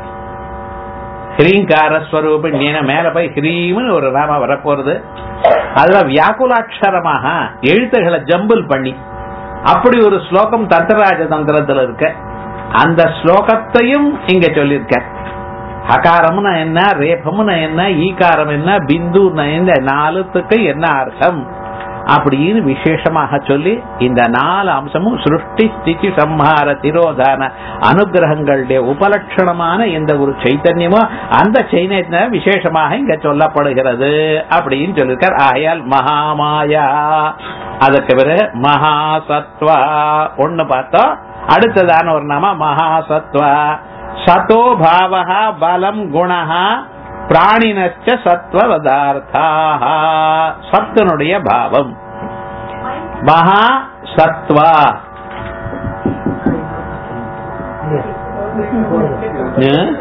S1: ஹ்ரீங்கார ஸ்வரூபம் நீன மேல போய் ஹ்ரீம்னு ஒரு நாம வரப்போறது அதுல வியாக்குலாட்சரமாக எழுத்துகளை ஜம்பிள் பண்ணி அப்படி ஒரு ஸ்லோகம் தந்திரராஜ தந்திரத்துல இருக்க அந்த ஸ்லோகத்தையும் இங்க சொல்லியிருக்க ஹகாரம்னா என்ன ரேபம்னா என்ன ஈகாரம் என்ன பிந்துன்னா என்ன நாலுத்துக்கு என்ன அர்த்தம் அப்படின்னு விசேஷமாக சொல்லி இந்த நாலு அம்சமும் சிருஷ்டி ஸ்திதி சம்ஹார திரோதான அனுகிரகங்களுடைய உபலட்சணமான இந்த ஒரு சைத்தன்யமோ அந்த சைத்தன்யம் விசேஷமாக இங்க சொல்லப்படுகிறது அப்படின்னு சொல்லியிருக்கார் ஆகையால் மகாமாயா அதுக்கு பிறகு மகாசத்வா ஒண்ணு பார்த்தோம் அடுத்ததான ஒரு நாம மகாசத்வா சதோ பாவஹா பலம் குணஹா பிராணினச்ச சத்வதார்த்தாக சத்தனுடைய பாவம் மகா சத்வா ஏன்?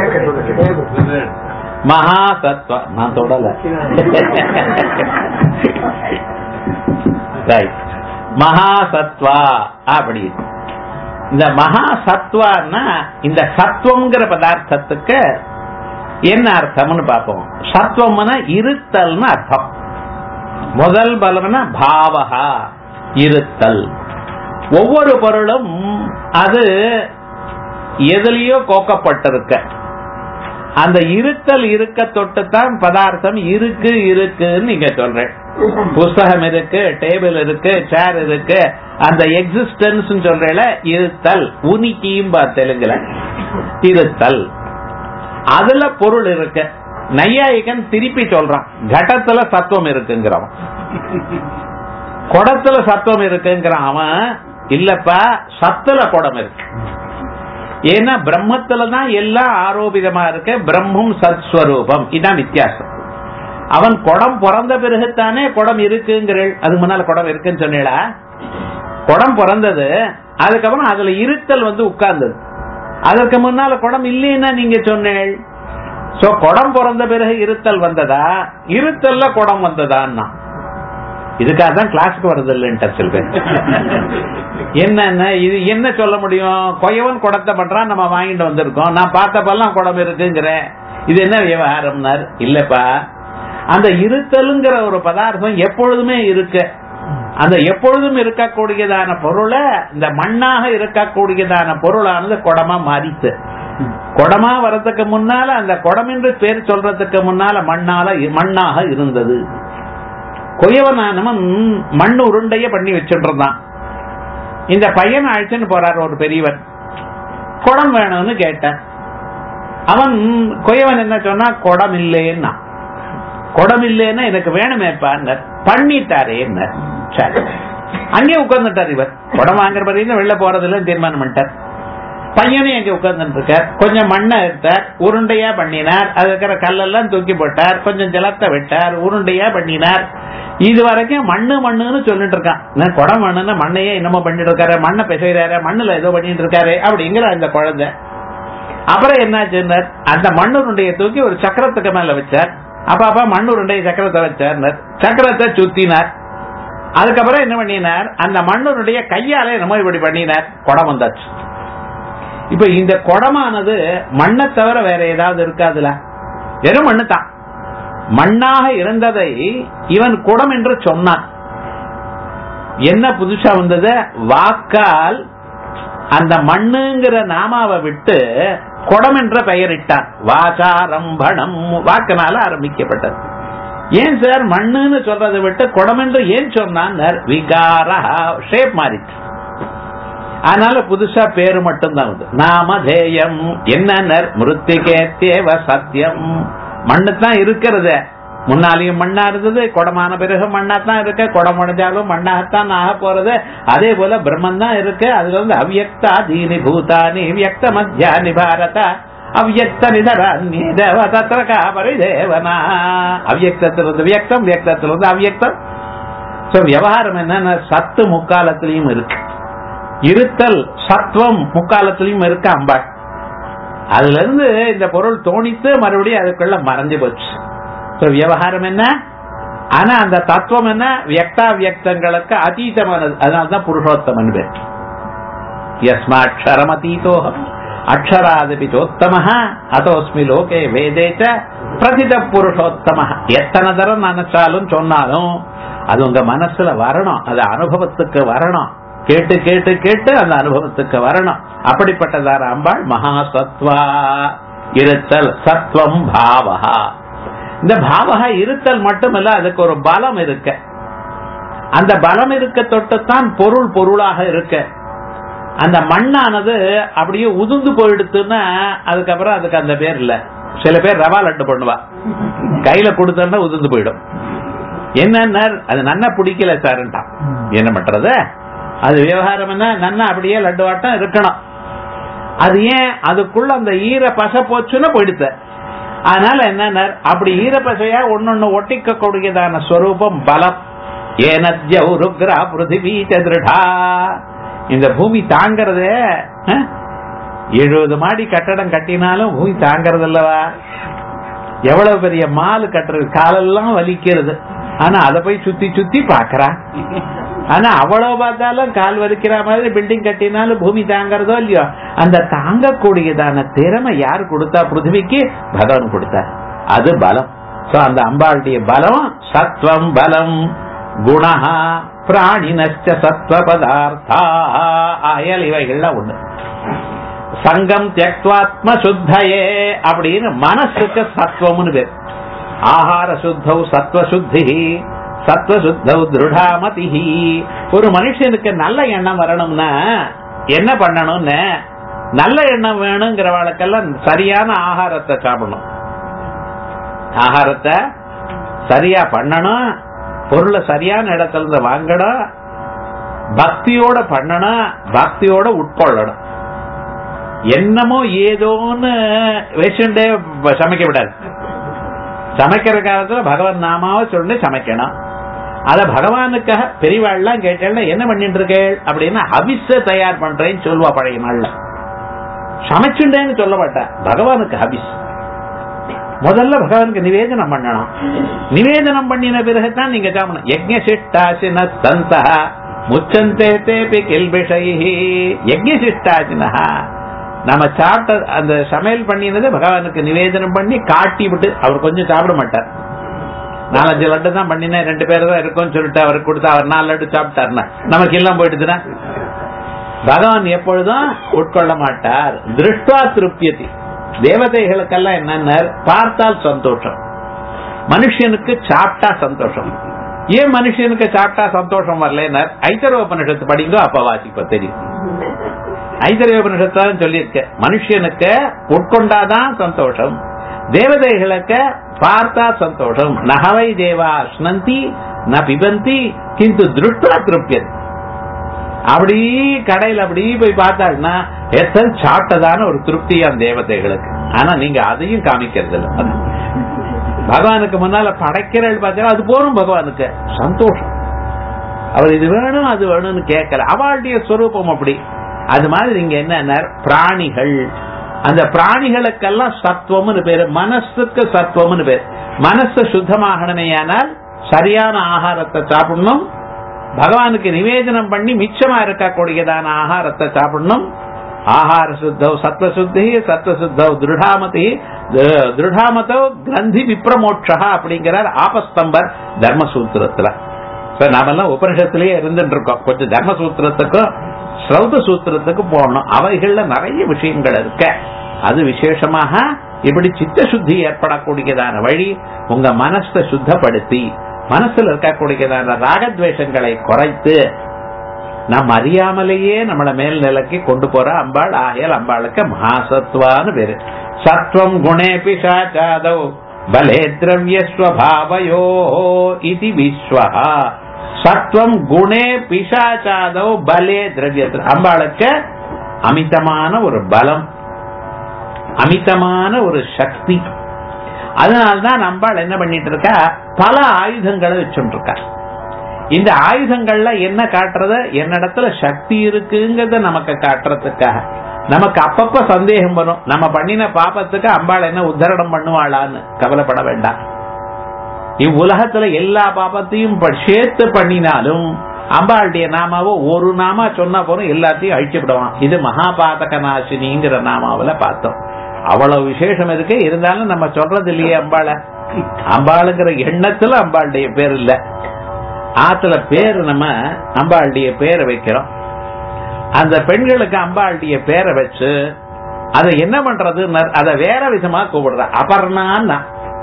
S1: மகா சத்வா நான் தொடல Right. மகா சத்வா அப்படி இந்த மகா சத்வான்னா இந்த சத்துவங்கிற பதார்த்தத்துக்கு என்ன அர்த்தம்னு பார்ப்போம் சத்துவம்னா இருத்தல்னு அர்த்தம் முதல் பலம்னா பாவகா இருத்தல் ஒவ்வொரு பொருளும் அது எதுலயோ கோக்கப்பட்டிருக்க அந்த இருத்தல் இருக்க தொட்டுத்தான் பதார்த்தம் இருக்கு இருக்குன்னு நீங்க சொல்றேன் புஸ்தகம் இருக்கு டேபிள் இருக்கு சேர் இருக்கு அந்த எக்ஸிஸ்டன்ஸ் சொல்றேல இருத்தல் உனிக்கியும் தெலுங்குல இருத்தல் அதுல பொருள் இருக்கு நையாயிகன் திருப்பி சொல்றான் கடத்துல சத்துவம் இருக்குங்கிறவன் குடத்துல சத்துவம் இருக்குங்கிறான் அவன் இல்லப்பா சத்துல குடம் இருக்கு ஏன்னா பிரம்மத்துல தான் எல்லாம் ஆரோபிதமா இருக்கு பிரம்மம் சத்ஸ்வரூபம் இதான் வித்தியாசம் அவன் குடம் பிறந்த பிறகுத்தானே குடம் இருக்குங்கிறள் அதுக்கு முன்னால குடம் இருக்குன்னு சொன்னீங்களா குடம் பிறந்தது அதுக்கப்புறம் அதுல இருத்தல் வந்து உட்கார்ந்தது அதற்கு முன்னால குடம் இல்லைன்னா நீங்க சொன்னேள் சோ குடம் பிறந்த பிறகு இருத்தல் வந்ததா இருத்தல்ல குடம் வந்ததான்னா இதுக்காக தான் கிளாஸுக்கு வருது இல்லைன்ட்டு சில பேர் என்னென்ன இது என்ன சொல்ல முடியும் கொயவன் குடத்தை பண்றான் நம்ம வாங்கிட்டு வந்திருக்கோம் நான் பார்த்தப்பெல்லாம் குடம் இருக்குங்கிறேன் இது என்ன விவகாரம்னார் இல்லப்பா அந்த இருத்தலுங்கிற ஒரு பதார்த்தம் எப்பொழுதுமே இருக்கு அந்த எப்பொழுதும் இருக்கக்கூடியதான பொருளை இந்த மண்ணாக இருக்கக்கூடியதான பொருளானது குடமா மாறித்து குடமா வரதுக்கு முன்னால அந்த குடம் என்று பேர் சொல்றதுக்கு முன்னால மண்ணால மண்ணாக இருந்தது கொயவனானவன் மண் உருண்டைய பண்ணி வச்சுட்டு இருந்தான் இந்த பையன் அழைச்சுன்னு போறார் ஒரு பெரியவர் குடம் வேணும்னு கேட்டான் அவன் கொயவன் என்ன சொன்னா குடம் இல்லைன்னா குடம் இல்லைன்னா எனக்கு வேணுமேப்பான்னு பண்ணிட்டாரே சரி அங்கே உட்கார்ந்துட்டார் இவர் குடம் வாங்குற வரைக்கும் வெளில போறது இல்லைன்னு தீர்மானம் பண்ணிட்டார் பையனும் எங்க உட்கார்ந்துட்டு இருக்கார் கொஞ்சம் மண்ணை எடுத்தார் உருண்டையா பண்ணினார் அது இருக்கிற கல்லெல்லாம் தூக்கி போட்டார் கொஞ்சம் ஜலத்தை விட்டார் உருண்டையா பண்ணினார் இது வரைக்கும் மண்ணு மண்ணுன்னு சொல்லிட்டு இருக்கான் நான் குடம் மண்ணுன்னு மண்ணையே என்னமோ பண்ணிட்டு இருக்காரு மண்ணை பிசைறாரு மண்ணுல ஏதோ பண்ணிட்டு இருக்காரு அப்படிங்கிற அந்த குழந்தை அப்புறம் என்னாச்சுன்னார் அந்த மண்ணுருண்டையை தூக்கி ஒரு சக்கரத்துக்கு மேல வச்சார் அப்ப அப்ப மண்ணுருண்டைய சக்கரத்தை வச்சார் சக்கரத்தை சுத்தினார் அதுக்கப்புறம் என்ன பண்ணினார் அந்த மண்ணுருடைய கையால என்னமோ இப்படி பண்ணினார் குடம் வந்தாச்சு இப்ப இந்த குடமானது மண்ணை தவிர வேற ஏதாவது இருக்காதுல வெறும் மண்ணு தான் மண்ணாக இருந்ததை இவன் குடம் என்று சொன்னான் என்ன புதுசா வந்தது வாக்கால் அந்த மண்ணுங்கிற நாமாவை விட்டு குடம் என்ற பெயரிட்டான் வாசாரம்பணம் வாக்கினால ஆரம்பிக்கப்பட்டது ஏன் சார் மண்ணுன்னு சொல்றதை விட்டு குடம் என்று ஏன் சொன்னான் விகாரா ஷேப் மாறிச்சு அதனால புதுசா பேரு மட்டும்தான் வந்து நாமதேயம் என்ன மிருத்திகே தேவ சத்தியம் மண்ணு தான் இருக்கிறது முன்னாலேயும் மண்ணா இருந்தது குடமான பிறகு மண்ணா தான் இருக்கு குடம் முடிஞ்சாலும் மண்ணாகத்தான் ஆக போறது அதே போல பிரம்மன் தான் இருக்கு அதுல வந்து அவ்யக்தா தீனி பூதானி வியக்த மத்தியானி பாரத அவ்யக்த நிதராணி தேவ தத்திர காபரி தேவனா அவ்யக்தத்திலிருந்து வியக்தம் வியக்தத்திலிருந்து அவ்யக்தம் சோ விவகாரம் என்னன்னா சத்து முக்காலத்திலையும் இருக்கு இருத்தல் சத்துவம் முக்காலத்திலையும் இருக்கு அம்பாள் அதுல இருந்து இந்த பொருள் தோணித்து மறுபடியும் அதுக்குள்ள மறைஞ்சு போச்சு விவகாரம் என்ன ஆனா அந்த தத்துவம் என்ன வியக்தா வியக்தங்களுக்கு அதீதமானது அதனால்தான் புருஷோத்தமன் பேர் யஸ்மாட்சரம் அதீதோகம் அக்ஷராதபி சோத்தம அதோஸ்மி லோகே வேதேச்ச பிரதித புருஷோத்தம எத்தனை தரம் நினைச்சாலும் சொன்னாலும் அது உங்க மனசுல வரணும் அது அனுபவத்துக்கு வரணும் கேட்டு கேட்டு கேட்டு அந்த அனுபவத்துக்கு வரணும் அப்படிப்பட்டதார அம்பாள் மகா சத்வா இருத்தல் சத்வம் பாவகா இந்த பாவகா இருத்தல் மட்டுமல்ல அதுக்கு ஒரு பலம் இருக்க அந்த பலம் இருக்க தொட்டுத்தான் பொருள் பொருளாக இருக்க அந்த மண்ணானது அப்படியே உதுந்து போயிடுத்துன்னா அதுக்கப்புறம் அதுக்கு அந்த பேர் இல்ல சில பேர் ரவா லட்டு பண்ணுவா கையில கொடுத்தா உதுந்து போயிடும் என்ன அது நன்னா பிடிக்கல சாருன்ட்டான் என்ன பண்றது அது விவகாரம் என்ன நன்னா அப்படியே லட்டு வாட்டம் இருக்கணும் அது ஏன் அதுக்குள்ள அந்த ஈர பசை போச்சுன்னா போயிடுத்த அதனால என்ன அப்படி ஈர பசையா ஒன்னொன்னு ஒட்டிக்க கூடியதான ஸ்வரூபம் பலம் ஏனத்ய ருக்ரா பிருத்திவி திருடா இந்த பூமி தாங்கறதே எழுபது மாடி கட்டடம் கட்டினாலும் பூமி தாங்கறது அல்லவா எவ்வளவு பெரிய மாலு கட்டுறது காலெல்லாம் வலிக்கிறது ஆனா அதை போய் சுத்தி சுத்தி பாக்குறான் ஆனா அவ்வளவு பார்த்தாலும் கால் வலிக்கிற மாதிரி பில்டிங் கட்டினாலும் பூமி தாங்கறதோ இல்லையோ அந்த தாங்கக்கூடியதான திறமை யாரு கொடுத்தா பிருத்திவிக்கு பகவான் கொடுத்தார் அது பலம் சோ அந்த அம்பாளுடைய பலம் சத்வம் பலம் குணஹா பிராணினச்ச சத்வ பதார்த்தா ஆயல் இவைகள்லாம் ஒண்ணு சங்கம் தியக்வாத்ம சுத்தையே அப்படின்னு மனசுக்கு சத்வம்னு பேர் ஆகார சுத்தௌ சத்வ சுத்தி சத்வ சுத்தௌ திருடாமதி ஒரு மனுஷனுக்கு நல்ல எண்ணம் வரணும்னா என்ன பண்ணணும்னு நல்ல எண்ணம் வேணுங்கிறவளுக்கெல்லாம் சரியான ஆகாரத்தை சாப்பிடணும் ஆகாரத்தை சரியா பண்ணணும் பொருளை சரியான இடத்துல இருந்து வாங்கணும் பக்தியோட பண்ணணும் பக்தியோட உட்கொள்ளணும் என்னமோ ஏதோன்னு வச்சுட்டே சமைக்க விடாது சமைக்கிற காலத்துல பகவான் நாமாவை சொல்லி சமைக்கணும் அத பகவானுக்காக பெரியவாள்லாம் கேட்டேன்னா என்ன பண்ணிட்டு இருக்கேள் அப்படின்னா ஹபிஸ தயார் பண்றேன்னு சொல்லுவா பழைய நாள்ல சமைச்சுட்டேன்னு சொல்ல மாட்டா பகவானுக்கு ஹபிஸ் முதல்ல பகவானுக்கு நிவேதனம் பண்ணணும் நிவேதனம் பண்ணின பிறகுதான் நீங்க சாப்பிடணும் யஜ்ஞ சிஷ்டாசின சந்தா முச்சந்தே தேபி கில்பிஷை யஜ்ஞ சிஷ்டாசினா நம்ம சாப்பிட்ட அந்த சமையல் பண்ணினது பகவானுக்கு நிவேதனம் பண்ணி காட்டி விட்டு அவர் கொஞ்சம் சாப்பிட மாட்டார் நாலஞ்சு லட்டு தான் பண்ணினேன் ரெண்டு பேர் தான் இருக்கும்னு சொல்லிட்டு அவருக்கு கொடுத்தா அவர் நாலு லட்டு சாப்பிட்டாருன்னா நமக்கு எல்லாம் போயிடுதுன்னா பகவான் எப்பொழுதும் உட்கொள்ள மாட்டார் திருஷ்டா திருப்தியதி தேவதைகளுக்கெல்லாம் என்னன்னா பார்த்தால் சந்தோஷம் மனுஷனுக்கு சாப்பிட்டா சந்தோஷம் ஏன் மனுஷனுக்கு சாப்பிட்டா சந்தோஷம் வரலன்னா ஐத்தரோபனிஷத்து படிங்கோ அப்ப வாசிப்ப தெரியும் ஐத்தரோபனிஷத்தான் சொல்லியிருக்க மனுஷனுக்கு உட்கொண்டாதான் சந்தோஷம் தேவதைகளுக்கு பார்த்தா சந்தோஷம் நகவை தேவா ஸ்னந்தி ந பிபந்தி கிந்து திருஷ்டா திருப்தியது அப்படி கடையில் அப்படி போய் பார்த்தாருன்னா எத்தனை சாப்பிட்டதான ஒரு திருப்தியாம் தேவதைகளுக்கு ஆனா நீங்க அதையும் காமிக்கிறது இல்லை பகவானுக்கு முன்னால படைக்கிறேன் பார்த்தீங்கன்னா அது போரும் பகவானுக்கு சந்தோஷம் அவர் இது வேணும் அது வேணும்னு கேட்கல அவளுடைய ஸ்வரூபம் அப்படி அது மாதிரி இங்க என்ன பிராணிகள் அந்த பிராணிகளுக்கெல்லாம் சத்துவம்னு பேரு மனசுக்கு சத்துவம்னு பேரு மனசு சுத்தமாகணுமேயானால் சரியான ஆகாரத்தை சாப்பிடணும் பகவானுக்கு நிவேதனம் பண்ணி மிச்சமா இருக்கக்கூடியதான ஆகாரத்தை சாப்பிடணும் ஆகார சுத்தவ் சத்வ சுத்தி சத்வ சுத்தவ் திருடாமதி திருடாமதோ கிரந்தி விப்ரமோட்சா அப்படிங்கிறார் ஆபஸ்தம்பர் தர்மசூத்திரத்துல நாமெல்லாம் உபனிஷத்திலேயே இருந்துட்டு இருக்கோம் கொஞ்சம் தர்மசூத்திரத்துக்கும் ஸ்ரௌத சூத்திரத்துக்கு போகணும் அவைகள்ல நிறைய விஷயங்கள் இருக்க அது விசேஷமாக இப்படி சித்த சுத்தி ஏற்படக்கூடியதான வழி உங்க மனசை சுத்தப்படுத்தி மனசுல இருக்கக்கூடியதான ராகத்வேஷங்களை குறைத்து நாம் அறியாமலேயே நம்மள மேல் நிலைக்கு கொண்டு போற அம்பாள் ஆகையால் அம்பாளுக்கு மகாசத்வான்னு பேரு சத்வம் குணே பிசாச்சாதவ் பலே திரவியஸ்வபாவயோ இது விஸ்வஹா சத்வம் குணே பிசாச்சாதவ் பலே திரவிய அம்பாளுக்கு அமிதமான ஒரு பலம் அமிதமான ஒரு சக்தி அதனால்தான் அம்பாள் என்ன பண்ணிட்டு இருக்கா பல ஆயுதங்களை வச்சுட்டு இருக்கா இந்த ஆயுதங்கள்ல என்ன காட்டுறது என்னிடத்துல சக்தி இருக்குங்கிறத நமக்கு காட்டுறதுக்காக நமக்கு அப்பப்ப சந்தேகம் வரும் நம்ம பண்ணின பாப்பத்துக்கு அம்பாள் என்ன உத்தரணம் பண்ணுவாளான்னு கவலைப்பட வேண்டாம் இவ்வுலகத்துல எல்லா பாப்பத்தையும் சேர்த்து பண்ணினாலும் அம்பாளுடைய நாமாவோ ஒரு நாமா சொன்னா போதும் எல்லாத்தையும் அழிச்சு விடுவான் இது மகாபாதக நாசினிங்கிற நாமாவில பார்த்தோம் அவ்வளவு விசேஷம் இருக்கு இருந்தாலும் நம்ம சொல்றது இல்லையே அம்பாள அம்பாளுங்கிற எண்ணத்துல அம்பாளுடைய பேர் இல்ல ஆத்துல பேர் நம்ம அம்பாளுடைய பேரை வைக்கிறோம் அந்த பெண்களுக்கு அம்பாளுடைய பேரை வச்சு அதை என்ன பண்றது அதை வேற விதமா கூப்பிடுற அபர்ணான்னா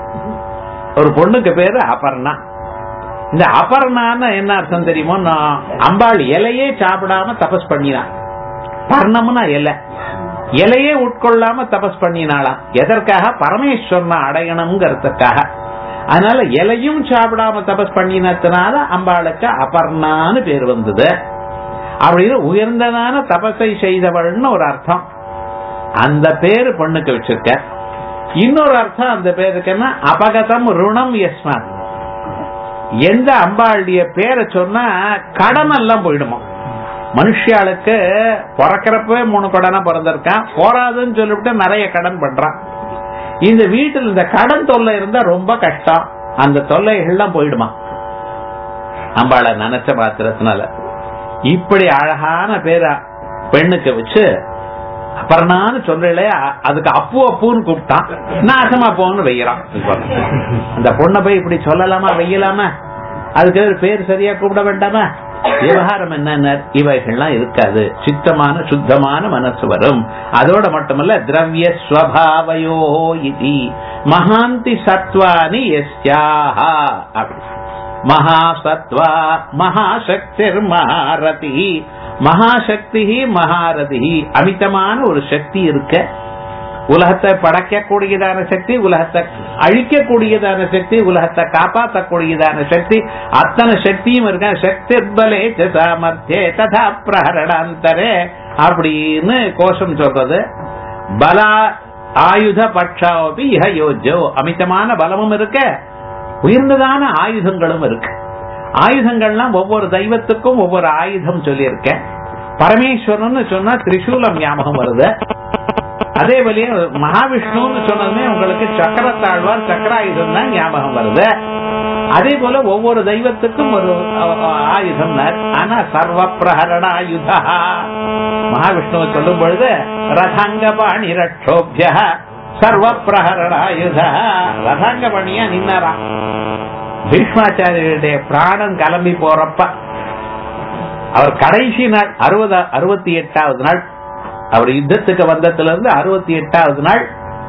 S1: ஒரு பொண்ணுக்கு பேரு அபர்ணா இந்த அபர்ணான்னு என்ன அர்த்தம் தெரியுமோ அம்பாள் இலையே சாப்பிடாம தபஸ் பண்ணினான் பர்ணம்னா இலை இலையே உட்கொள்ளாம தபஸ் பண்ணினாளாம் எதற்காக பரமேஸ்வரனை அடையணுங்கிறதுக்காக அதனால இலையும் சாப்பிடாம தபஸ் பண்ணினதுனால அம்பாளுக்கு அபர்ணான்னு பேர் வந்தது அப்படின்னு உயர்ந்ததான தபஸை செய்தவள்னு ஒரு அர்த்தம் அந்த பேரு பொண்ணுக்கு வச்சிருக்க இன்னொரு அர்த்தம் அந்த பேருக்கு என்ன அபகதம் ருணம் யஸ்மான் எந்த அம்பாளுடைய பேரை சொன்னா கடன் எல்லாம் போயிடுமா மனுஷியாளுக்கு பிறக்கிறப்பவே மூணு கடனா பிறந்திருக்கான் போராதுன்னு சொல்லிவிட்டு நிறைய கடன் பண்றான் இந்த வீட்டில் இந்த கடன் தொல்லை இருந்தா ரொம்ப கஷ்டம் அந்த தொல்லைகள்லாம் போயிடுமா அம்பாளை நினைச்ச மாத்திரத்தினால இப்படி அழகான பேரா பெண்ணுக்கு வச்சு அப்புறம்னு சொல்லல அதுக்கு அப்பு அப்புன்னு கூப்பிட்டான் நாசமா போன்னு வைக்கிறான் அந்த பொண்ணை போய் இப்படி சொல்லலாமா வையலாமா அதுக்கு பேர் சரியா கூப்பிட வேண்டாமா விவகாரம் என்ன இவைகள்லாம் இருக்காது சித்தமான சுத்தமான மனசு வரும் அதோட மட்டுமல்ல திரவிய ஸ்வபாவயோ இது மகாந்தி சத்வானி எஸ்யாஹா மகாசத்வா மகாசக்திர் மகாரதி மகாசக்தி மகாரதி அமிதமான ஒரு சக்தி இருக்க உலகத்தை படைக்கக்கூடியதான சக்தி உலகத்தை அழிக்கக்கூடியதான சக்தி உலகத்தை காப்பாற்றக்கூடியதான சக்தி அத்தனை சக்தியும் இருக்க சக்தி பலே சாமர்த்தியே ததா பிரகரணாந்தரே அப்படின்னு கோஷம் சொல்றது பலா ஆயுத பட்சாவபி இஹ யோஜோ அமிதமான பலமும் இருக்க உயர்ந்ததான ஆயுதங்களும் இருக்கு ஆயுதங்கள்லாம் ஒவ்வொரு தெய்வத்துக்கும் ஒவ்வொரு ஆயுதம் சொல்லியிருக்கேன் பரமேஸ்வரன் சொன்னா திரிசூலம் ஞாபகம் வருது அதே போலயே மகாவிஷ்ணுன்னு சொன்னதுமே உங்களுக்கு சக்கரத்தாழ்வார் சக்கராயுதம் தான் ஞாபகம் வருது அதே போல ஒவ்வொரு தெய்வத்துக்கும் ஒரு ஆயுதம் ஆனா சர்வ பிரகரண ஆயுதா மகாவிஷ்ணுவை சொல்லும் பொழுது ரதாங்க பாணி ரட்சோபிய சர்வ பிரகரண ஆயுத ரதாங்க பாணியா நின்னாராம் பீஷ்மாச்சாரியருடைய பிராணம் கிளம்பி போறப்ப அவர் கடைசி நாள் அறுபது அறுபத்தி எட்டாவது நாள் அவர் யுத்தத்துக்கு வந்ததுல இருந்து அறுபத்தி எட்டாவது நாள்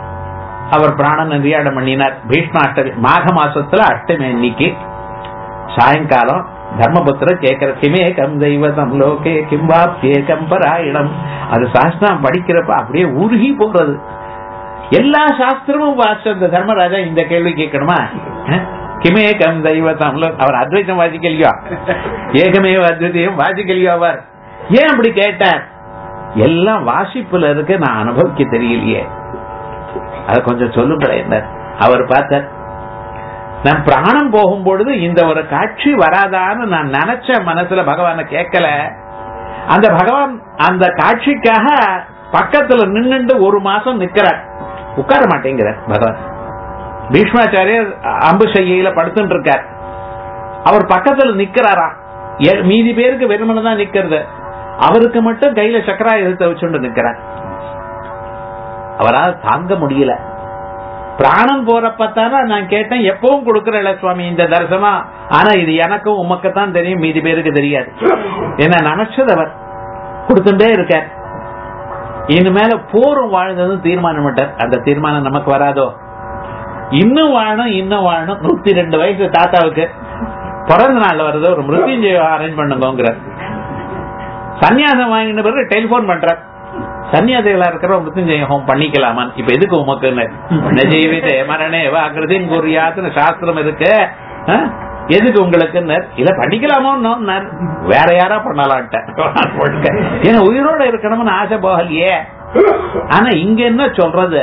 S1: அவர் பிராணன் நிர்யாடம் பண்ணினார் பீஷ்ம அஷ்டமி மாக மாசத்துல அஷ்டமி அன்னைக்கு சாயங்காலம் தர்மபுத்திர கேட்கிற கிமே கம் தெய்வதம் லோகே கிம்பாப்தியே கம்பராயணம் அது சாஸ்திரம் படிக்கிறப்ப அப்படியே உருகி போறது எல்லா சாஸ்திரமும் வாசிச்ச அந்த தர்மராஜா இந்த கேள்வி கேட்கணுமா அஹ்? கிமே கம் தெய்வதம் லோ- அவர் அத்வைத்தம் வாசிக்கலையோ ஏகமே அத்வைத்தியம் வாசிக்கலையோ அவர் ஏன் அப்படி கேட்டார் எல்லாம் வாசிப்புல இருக்கு நான் அனுபவிக்க தெரியலையே அத கொஞ்சம் சொல்லுங்களேன் என்ன அவர் பார்த்தார் நான் பிராணம் போகும் பொழுது இந்த ஒரு காட்சி வராதான்னு நான் நினைச்ச மனசுல பகவான கேட்கல அந்த பகவான் அந்த காட்சிக்காக பக்கத்துல நின்னுண்டு ஒரு மாசம் நிக்கிறார் உட்கார மாட்டேங்கிறார் பகவான் பீஷ்மாச்சாரியர் அம்பு செய்கையில படுத்துட்டு இருக்கார் அவர் பக்கத்துல நிக்கிறாராம் எ- மீதி பேருக்கு வெறுமனை தான் நிக்கிறது அவருக்கு மட்டும் கையில சக்கராயுதத்தை வச்சுட்டு நிக்கிறார் அவரால் தாங்க முடியல பிராணம் போறப்பத்தான நான் கேட்டேன் எப்பவும் கொடுக்கறல சுவாமி இந்த தரிசனம் ஆனா இது எனக்கும் உமக்கு தான் தெரியும் மீதி பேருக்கு தெரியாது என்ன நினைச்சது அவர் கொடுத்துட்டே இருக்கார் இனிமேல போரும் வாழ்ந்தது தீர்மானம் விட்டார் அந்த தீர்மானம் நமக்கு வராதோ இன்னும் வாழணும் இன்னும் வாழணும் நூத்தி ரெண்டு வயசு தாத்தாவுக்கு பிறந்த நாள் வருது ஒரு மிருத்யுஞ்சய அரேஞ்ச் பண்ணுங்கிறார் சன்னியாசம் வாங்கின பிறகு டெலிபோன் பண்றார் சன்னியாசிகளா இருக்கிற மிருத்யுஞ்சய ஹோம் பண்ணிக்கலாமான் இப்ப எதுக்கு உமக்குன்னு நஜீவிதே மரணே வாக்குறதின் குறியாத்துன்னு சாஸ்திரம் இருக்கு ஆ? எதுக்கு உங்களுக்குன்னு இல்ல பண்ணிக்கலாமோன்னு வேற யாரா பண்ணலான்ட்ட ஏன்னா உயிரோட இருக்கணும்னு ஆசை போகலையே ஆனா இங்க என்ன சொல்றது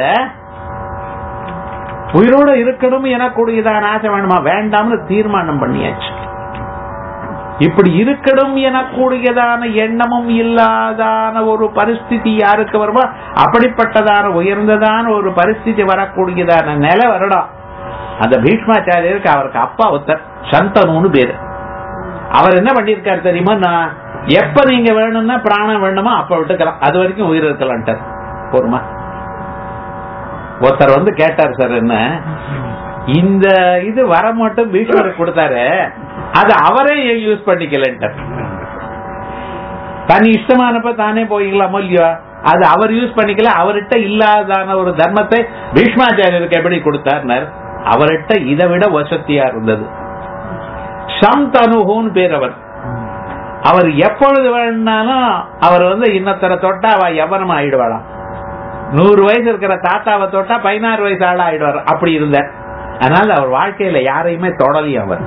S1: உயிரோட இருக்கணும் எனக்கூடியதான ஆசை வேணுமா வேண்டாம்னு தீர்மானம் பண்ணியாச்சு இப்படி இருக்கணும் எனக்கூடியதான எண்ணமும் இல்லாதான ஒரு பரிஸ்திதி யாருக்கு வருமோ அப்படிப்பட்டதான உயர்ந்ததான ஒரு பரிஸ்திதி வரக்கூடியதான நிலை வரணும் அந்த பீஷ்மாச்சாரியருக்கு அவருக்கு அப்பா ஒருத்தர் சந்தனுன்னு பேரு அவர் என்ன பண்ணிருக்காரு தெரியுமா நான் எப்ப நீங்க வேணும்னா பிராணம் வேணுமோ அப்ப விட்டுக்கலாம் அது வரைக்கும் உயிர் இருக்கலான்ட்டார் போருமா ஒருத்தர் வந்து கேட்டார் சார் என்ன இந்த இது வர மட்டும் பீஷ்மருக்கு கொடுத்தாரு அது அவரே ஏன் யூஸ் பண்ணிக்கலன்ட்டார் தன் இஷ்டமானப்ப தானே போய்க்கலாமோ இல்லையோ அது அவர் யூஸ் பண்ணிக்கல அவர்கிட்ட இல்லாதான ஒரு தர்மத்தை பீஷ்மாச்சாரியருக்கு எப்படி கொடுத்தார்னர் அவர்கிட்ட இதை விட வசதியா இருந்தது சந்தனுகுன்னு பேர் அவர் அவர் எப்பொழுது வேணும்னாலும் அவர் வந்து இன்னத்தர தொட்டா அவ எவனம் ஆயிடுவாளாம் நூறு வயசு இருக்கிற தாத்தாவை தொட்டா பதினாறு வயசு ஆளா ஆயிடுவார் அப்படி இருந்தார் அதனால அவர் வாழ்க்கையில யாரையுமே தொடலையும் அவர்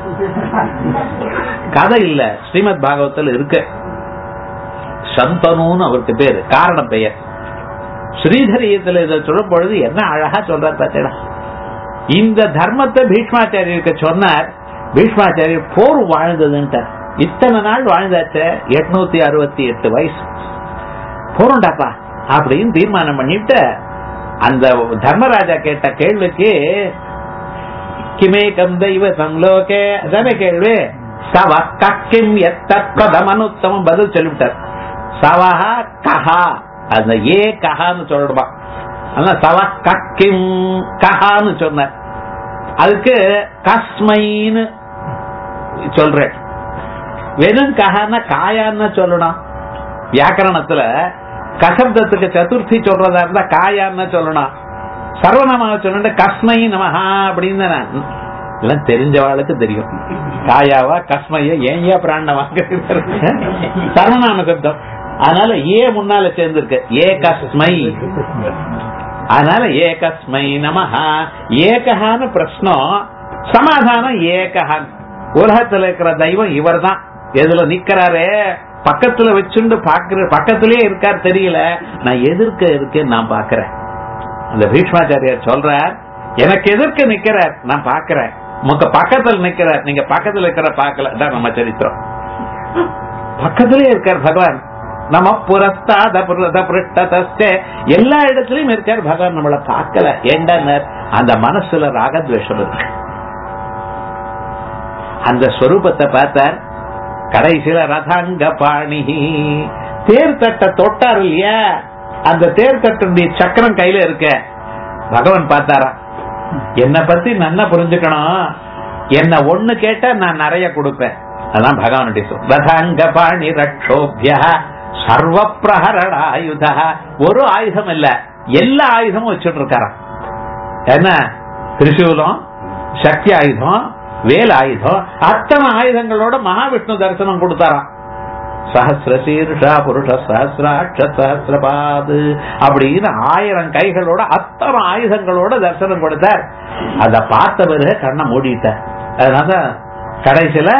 S1: கதை இல்ல ஸ்ரீமத் பாகவத்தில் இருக்கு சந்தனுன்னு அவருக்கு பேரு காரண பெயர் ஸ்ரீதரியத்துல இதை சொல்லும் பொழுது என்ன அழகா சொல்றார் பார்த்தேடா இந்த தர்மத்தை பீஷ்மாச்சாரியருக்கு சொன்னார் பீஷ்மாச்சாரியர் போர் வாழ்ந்ததுன்ட்டார் இத்தனை நாள் வாழ்ந்தாச்ச எட்நூத்தி அறுபத்தி எட்டு வயசு போறோண்டாப்பா அப்படின்னு தீர்மானம் பண்ணிட்டு அந்த தர்மராஜா கேட்ட கேள்விக்கு கிமேகம் தெய்வ சம்லோகே அதானே கேள்வி சவ கக்கிம் எத்தமனுத்தமம் பதில் சொல்லிவிட்டார் சவஹா கஹா அந்த ஏ கஹான்னு சொல்லணுமா ஆனா சவ கக்கிம் கஹான்னு சொன்னார் அதுக்கு கஸ்மைன்னு சொல்றேன் வெறும் கஹான்னா காயான்னு சொல்லணும் வியாக்கரணத்துல கசப்தத்துக்கு சதுர்த்தி சொல்றதா இருந்தா காயான்னு சொல்லணும் சர்வநாமாவை சொன்ன கஸ்மை நமஹா அப்படின்னு நான் எல்லாம் தெரிஞ்சவாளுக்கு தெரியும் காயாவா கஸ்மைய ஏன் ஏன் பிராண வாங்குறது சர்வநாம சப்தம் அதனால ஏ முன்னால சேர்ந்திருக்கு ஏ கஸ்மை அதனால ஏகஸ்மை நமஹா ஏகஹான்னு பிரஷ்னம் சமாதானம் ஏகஹான் உலகத்துல இருக்கிற தெய்வம் இவர் தான் எதுல நிக்கிறாரே பக்கத்துல வச்சுண்டு பாக்குற பக்கத்திலேயே இருக்கார் தெரியல நான் எதிர்க்க இருக்கேன்னு நான் பாக்குறேன் அந்த பீஷ்மாச்சாரியார் சொல்றார் எனக்கு எதிர்க்க நிக்கிறார் நான் பாக்குறேன் உங்க பக்கத்துல நிக்கிறார் நீங்க பக்கத்துல இருக்கிற பாக்கல தான் நம்ம சரித்திரம் பக்கத்திலே இருக்கார் பகவான் நம்ம புரஸ்தாத புரத பிருஷ்டதஸ்தே எல்லா இடத்துலயும் இருக்கார் பகவான் நம்மள பார்க்கல ஏண்டனர் அந்த மனசுல ராகத்வேஷம் இருக்கு அந்த ஸ்வரூபத்தை பார்த்தார் கடைசியில ரதாங்க பாணி தேர் தட்ட தொட்டார் இல்லையா அந்த தேர் தட்டுடைய சக்கரம் கையில இருக்க பகவான் பார்த்தாரா என்ன பத்தி நல்லா புரிஞ்சுக்கணும் என்ன ஒண்ணு கேட்டா நான் நிறைய கொடுப்பேன் அதான் பகவானுடைய சொல் ரதாங்க பாணி ரட்சோபிய சர்வ பிரகரண ஆயுத ஒரு ஆயுதம் இல்ல எல்லா ஆயுதமும் வச்சுட்டு இருக்காராம் என்ன திரிசூலம் சக்தி ஆயுதம் வேல் ஆயுதம் அத்தனை ஆயுதங்களோட மகாவிஷ்ணு தரிசனம் கொடுத்தாராம் சஹசிர சீர்ஷா புருஷ சஹசிராட்ச சஹசிரபாது அப்படின்னு ஆயிரம் கைகளோட அத்தனை ஆயுதங்களோட தரிசனம் கொடுத்தார் அத பார்த்த பிறகு கண்ணை மூடிட்டார் அதனால கடைசியில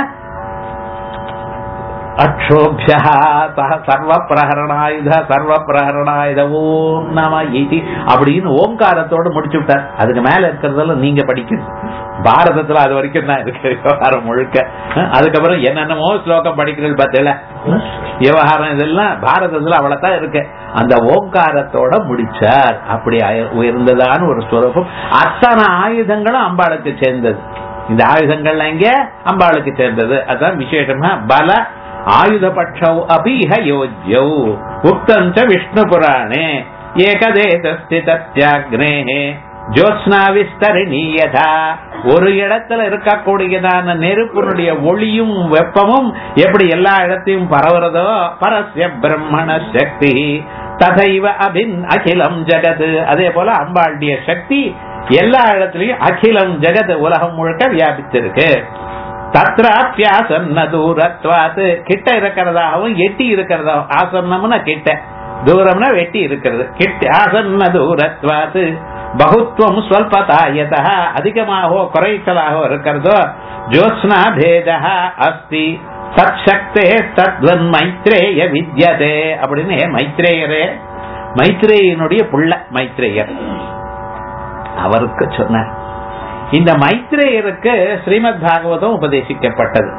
S1: அக்ஷோபியா சர்வ பிரகரணாயுத சர்வ பிரகரணாயுத ஓம் நம இதி அப்படின்னு ஓங்காரத்தோட முடிச்சு விட்டார் அதுக்கு மேல இருக்கிறதெல்லாம் நீங்க படிக்கணும் பாரதத்துல அது வரைக்கும் தான் இருக்கு விவகாரம் முழுக்க அஹ் அதுக்கப்புறம் என்னென்னமோ ஸ்லோகம் படிக்கிறது பார்த்தல விவகாரம் இதெல்லாம் பாரதத்துல அவ்வளவுதான் இருக்கு அந்த ஓங்காரத்தோட முடிச்சார் அப்படி ஆய- உயர்ந்ததான ஒரு ஸ்வரூபம் அத்தனை ஆயுதங்களும் அம்பாளுக்கு சேர்ந்தது இந்த ஆயுதங்கள்லாம் இங்க அம்பாளுக்கு சேர்ந்தது அதான் விசேஷமா பல ஆயுதபட்சௌ அபீஹ யோஜ்யௌ உக்தம் ச விஷ்ணு புராணே ஏகதேசஸ்திதத்யாக்னே ஜோத்ஸ்னா விஸ்தரிணியதா ஒரு இடத்துல இருக்கக்கூடியதான நெருப்பினுடைய ஒளியும் வெப்பமும் எப்படி எல்லா இடத்தையும் பரவுறதோ பரஸ்ய பிரம்மண சக்தி ததைவ அபின் அகிலம் ஜெகத் அதே போல அம்பாளுடைய சக்தி எல்லா இடத்துலயும் அகிலம் ஜெகத் உலகம் முழுக்க வியாபிச்சிருக்கு தத்ராப்பியாசன்ன தூரத்வாத்து கிட்ட இருக்கிறதாகவும் எட்டி இருக்கிறதாகவும் ஆசன்னம்னா கிட்ட தூரம்னா வெட்டி இருக்கிறது கிட்ட ஆசன்ன தூரத்வாத்து பகுத்துவம் ஸ்வல்பதாயதா அதிகமாகவோ குறைச்சலாகவோ இருக்கிறதோ ஜோத்ஸ்னா பேதா அஸ்தி தத் சக்தே தத்வன் மைத்ரேய வித்யதே அப்படின்னு மைத்ரேயரே மைத்ரேயனுடைய புள்ள மைத்ரேயர் அவருக்கு சொன்னார் இந்த மைத்ரேயருக்கு ஸ்ரீமத் பாகவதம் உபதேசிக்கப்பட்டது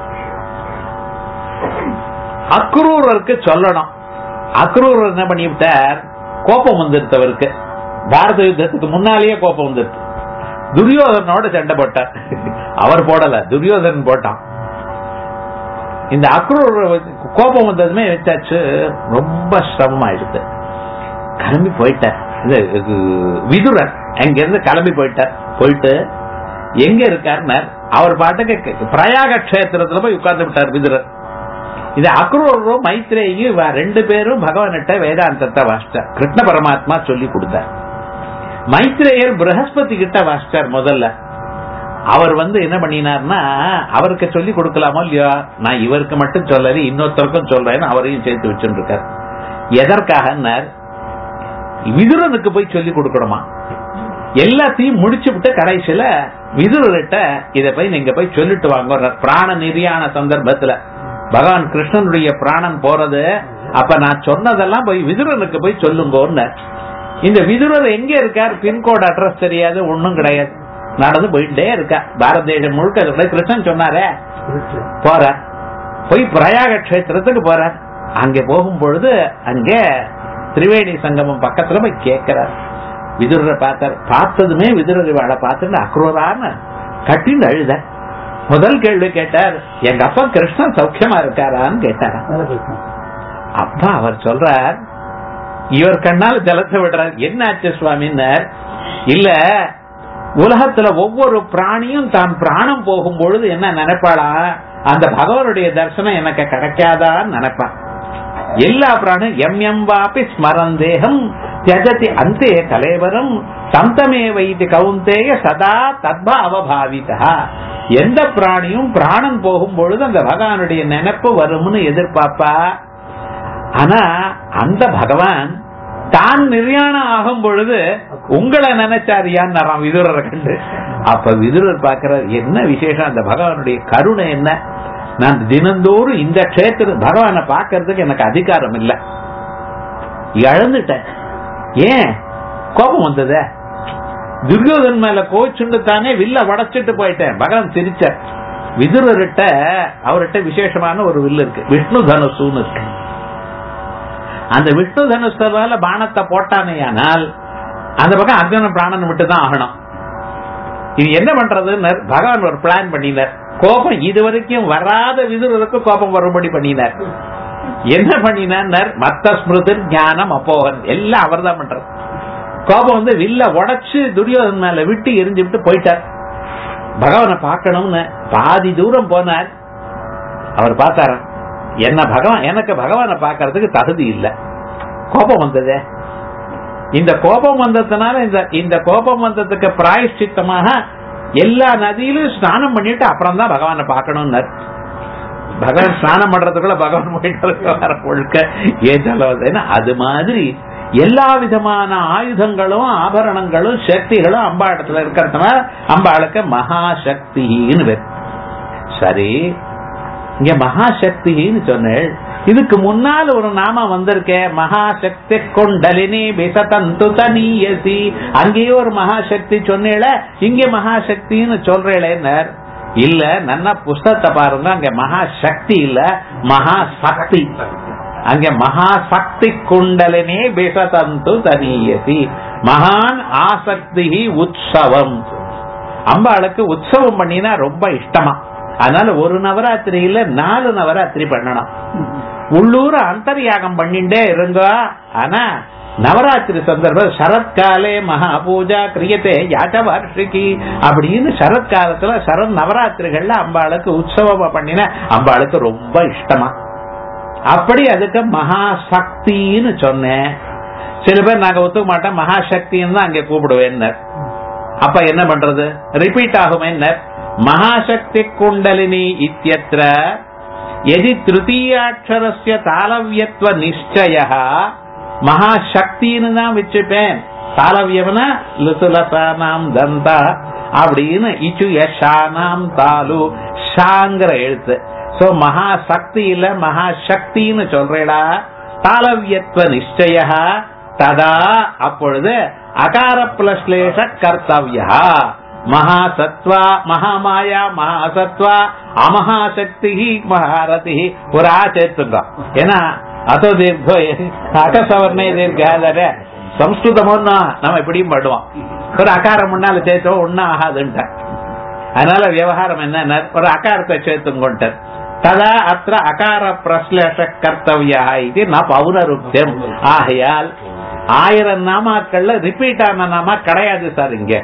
S1: அக்ரூரருக்கு சொல்லணும் அக்ரூர் என்ன பண்ணிவிட்டார் கோபம் வந்துருத்தவருக்கு பாரத யுத்தத்துக்கு முன்னாலேயே கோபம் வந்துருச்சு துரியோதனோட சண்டை போட்டார் அவர் போடல துரியோதனன் போட்டான் இந்த அக்ரூர் கோபம் வந்ததுமே வச்சாச்சு ரொம்ப சிரமமாயிடுது கிளம்பி போயிட்டார் இது இது விதுரர் அங்க இருந்து கிளம்பி போயிட்டார் போயிட்டு எங்க இருக்காருன்னார் அவர் பாட்டுக்கு பிரயாக கஷேத்திரத்துல போய் உட்கார்ந்து விட்டார் விதுரர் இது அக்ரூரும் மைத்ரேயும் இவ ரெண்டு பேரும் பகவான்கிட்ட வேதாந்தத்தை வாசிட்டார் கிருஷ்ண பரமாத்மா சொல்லி கொடுத்தார் மைத்ரேயர் பிரகஸ்பதி கிட்ட வாசிச்சார் முதல்ல அவர் வந்து என்ன பண்ணினார்னா அவருக்கு சொல்லி கொடுக்கலாமோ இல்லையோ நான் இவருக்கு மட்டும் சொல்லல இன்னொருத்தருக்கும் சொல்றேன்னு அவரையும் சேர்த்து வச்சுட்டு இருக்கார் எதற்காகன்னார் விதுரனுக்கு போய் சொல்லி கொடுக்கணுமா எல்லாத்தையும் முடிச்சு விட்டு கடைசியில விதுரர்கிட்ட இத போய் நீங்க போய் சொல்லிட்டு வாங்க பிராண நிரியான சந்தர்ப்பத்துல பகவான் கிருஷ்ணனுடைய பிராணன் போறது அப்ப நான் சொன்னதெல்லாம் போய் விதுரனுக்கு போய் சொல்லுங்கன்னு இந்த விதுரர் எங்க இருக்கார் பின்கோட் அட்ரஸ் தெரியாது ஒண்ணும் கிடையாது நடந்து போயிட்டே இருக்கா பாரத தேசம் முழுக்க அதோட கிருஷ்ணன் சொன்னாரே போற போய் பிரயாக கஷேத்திரத்துக்கு போற அங்க போகும் பொழுது அங்க திரிவேணி சங்கமம் பக்கத்துல போய் கேட்கிறார் விதுரரை பார்த்தார் பார்த்ததுமே விதுரர் இவாளை பார்த்துட்டு அக்ரூரான கட்டின்னு அழுத முதல் கேள்வி கேட்டார் எங்க அப்பா கிருஷ்ணன் சௌக்கியமா இருக்காரான்னு கேட்டாரா அப்பா அவர் சொல்றார் இவர் கண்ணால் ஜலத்தை விடுறார் என்ன ஆச்சு சுவாமின்னார் இல்ல உலகத்துல ஒவ்வொரு பிராணியும் தான் பிராணம் போகும் பொழுது என்ன நினைப்பாளா அந்த பகவானுடைய தரிசனம் எனக்கு கிடைக்காதான்னு நினைப்பான் எல்லா பிராணும் எம் எம் வாபி ஸ்மரந்தேகம் தியஜதி அந்தே கலேவரம் தந்தமே வைத்து கவுந்தேய சதா தத்பா அவபாவிதா எந்த பிராணியும் பிராணம் போகும் பொழுது அந்த பகவானுடைய நினைப்பு வரும்னு எதிர்பார்ப்பா ஆனா அந்த பகவான் தான் நிர்யாணம் ஆகும் பொழுது உங்களை நினைச்சாரியான்னு விதுரரை கண்டு அப்ப விதுரர் பார்க்கிறார் என்ன விசேஷம் அந்த பகவானுடைய கருணை என்ன நான் தினந்தோறும் இந்த கஷேத்திர பகவானை பார்க்கறதுக்கு எனக்கு அதிகாரம் இல்லை இழந்துட்டேன் ஏன் கோபம் வந்ததே துரியோதன் மேல கோச்சுண்டு தானே வில்ல வடைச்சிட்டு போயிட்டேன் பகவான் சிரிச்சார் விதுரர்கிட்ட அவர்கிட்ட விசேஷமான ஒரு வில்லு இருக்கு விஷ்ணு தனுசுன்னு இருக்கு அந்த விஷ்ணு தனுஷால பானத்தை போட்டானேயானால் அந்த பக்கம் அர்ஜுன பிராணன் விட்டு தான் ஆகணும் இது என்ன பண்றதுன்னு பகவான் ஒரு பிளான் பண்ணினார் கோபம் இது வரைக்கும் வராத விதுரருக்கு கோபம் வரும்படி பண்ணினார் என்ன பண்ணினார் மத்த ஸ்மிருதி ஞானம் அப்போகன் எல்லாம் அவர் தான் பண்றது கோபம் வந்து வில்ல உடைச்சு துரியோதன் மேல விட்டு எரிஞ்சு விட்டு போயிட்டார் பகவானை பார்க்கணும்னு பாதி தூரம் போனார் அவர் பார்த்தார என்ன பகவான் எனக்கு பகவானை பார்க்கறதுக்கு தகுதி இல்ல கோபம் வந்ததே இந்த கோபம் வந்ததுனால இந்த இந்த கோபம் வந்ததுக்கு பிராயஷ்சித்தமாக எல்லா நதியிலும் ஸ்நானம் பண்ணிட்டு அப்புறம் தான் பகவானை பார்க்கணும்னார் பகவான் ஸ்நானம் பண்றதுக்குள்ள பகவான் போயிட்டு வர முழுக்க ஏன் சொல்ல அது மாதிரி எல்லா விதமான ஆயுதங்களும் ஆபரணங்களும் சக்திகளும் அம்பாடத்துல இருக்கிறதுனால அம்பாளுக்கு மகாசக்தின்னு பேர் சரி இங்க மகாசக்தின்னு சொன்னேன் இதுக்கு முன்னால் ஒரு நாம வந்திருக்கே மகாசக்தி கொண்டலினி விசதந்து தனியசி அங்கேயே ஒரு மகாசக்தி சொன்னேல இங்க மகாசக்தின்னு சொல்றேளேன்னர் இல்ல நன்னா புஸ்தகத்தை பாருங்க அங்க மகாசக்தி இல்ல மகாசக்தி அங்க மகாசக்தி குண்டலினி விசதந்து தனியசி மகான் ஆசக்தி உற்சவம் அம்பாளுக்கு உற்சவம் பண்ணினா ரொம்ப இஷ்டமா அதனால ஒரு நவராத்திரியில நாலு நவராத்திரி பண்ணணும் உள்ளூர் அந்தர்யாகம் பண்ணிட்டே இருங்க ஆனா நவராத்திரி சந்தர்ப்பம் சரத்காலே மகா பூஜா கிரியத்தே யாச்ச வார்ஷிகி அப்படின்னு சரத்காலத்துல சரத் நவராத்திரிகள்ல அம்பாளுக்கு உற்சவமா பண்ணின அம்பாளுக்கு ரொம்ப இஷ்டமா அப்படி அதுக்கு மகாசக்தின்னு சொன்னேன் சில பேர் நாங்க ஒத்துக்க மாட்டோம் மகாசக்தின்னு தான் அங்க கூப்பிடுவேன் அப்ப என்ன பண்றது ரிப்பீட் ஆகும் என்ன மகாசக்தி குண்டலினி இத்தியத்திர எதி திருத்தீயாட்சரஸ்ய தாளவியத்துவ நிச்சய மகாசக்தின்னு தான் வச்சுப்பேன் தாளவியம்னா லுசுலசானாம் தந்தா அப்படின்னு இச்சு யஷானாம் தாலு ஷாங்கிற எழுத்து சோ மகாசக்தி இல்ல மகாசக்தின்னு சொல்றேடா தாளவியத்துவ நிச்சய ததா அப்பொழுது அகார பிளஸ்லேஷ கர்த்தவியா மகாசத்வா மகாமாயா மகாசத்வா அமகாசக்தி மகாரதி ஒரு ஆ சேர்த்துங்க ஏன்னா அதோ தீர்க்கோ அகசவர்ணே தீர்க்காதர சம்ஸ்கிருதம் ஒன்னா நம்ம இப்படியும் படுவோம் ஒரு அகாரம் முன்னால சேர்த்தோம் ஒன்னும் ஆகாதுன்ட்ட அதனால விவகாரம் என்ன ஒரு அகாரத்தை சேர்த்துங்கொண்ட ததா அத்த அகார பிரஸ்லேஷ கர்த்தவியா இது நான் பௌனருப்தியம் ஆகையால் ஆயிரம் நாமாக்கள்ல ரிப்பீட் ஆன நாமா கிடையாது சார் இங்க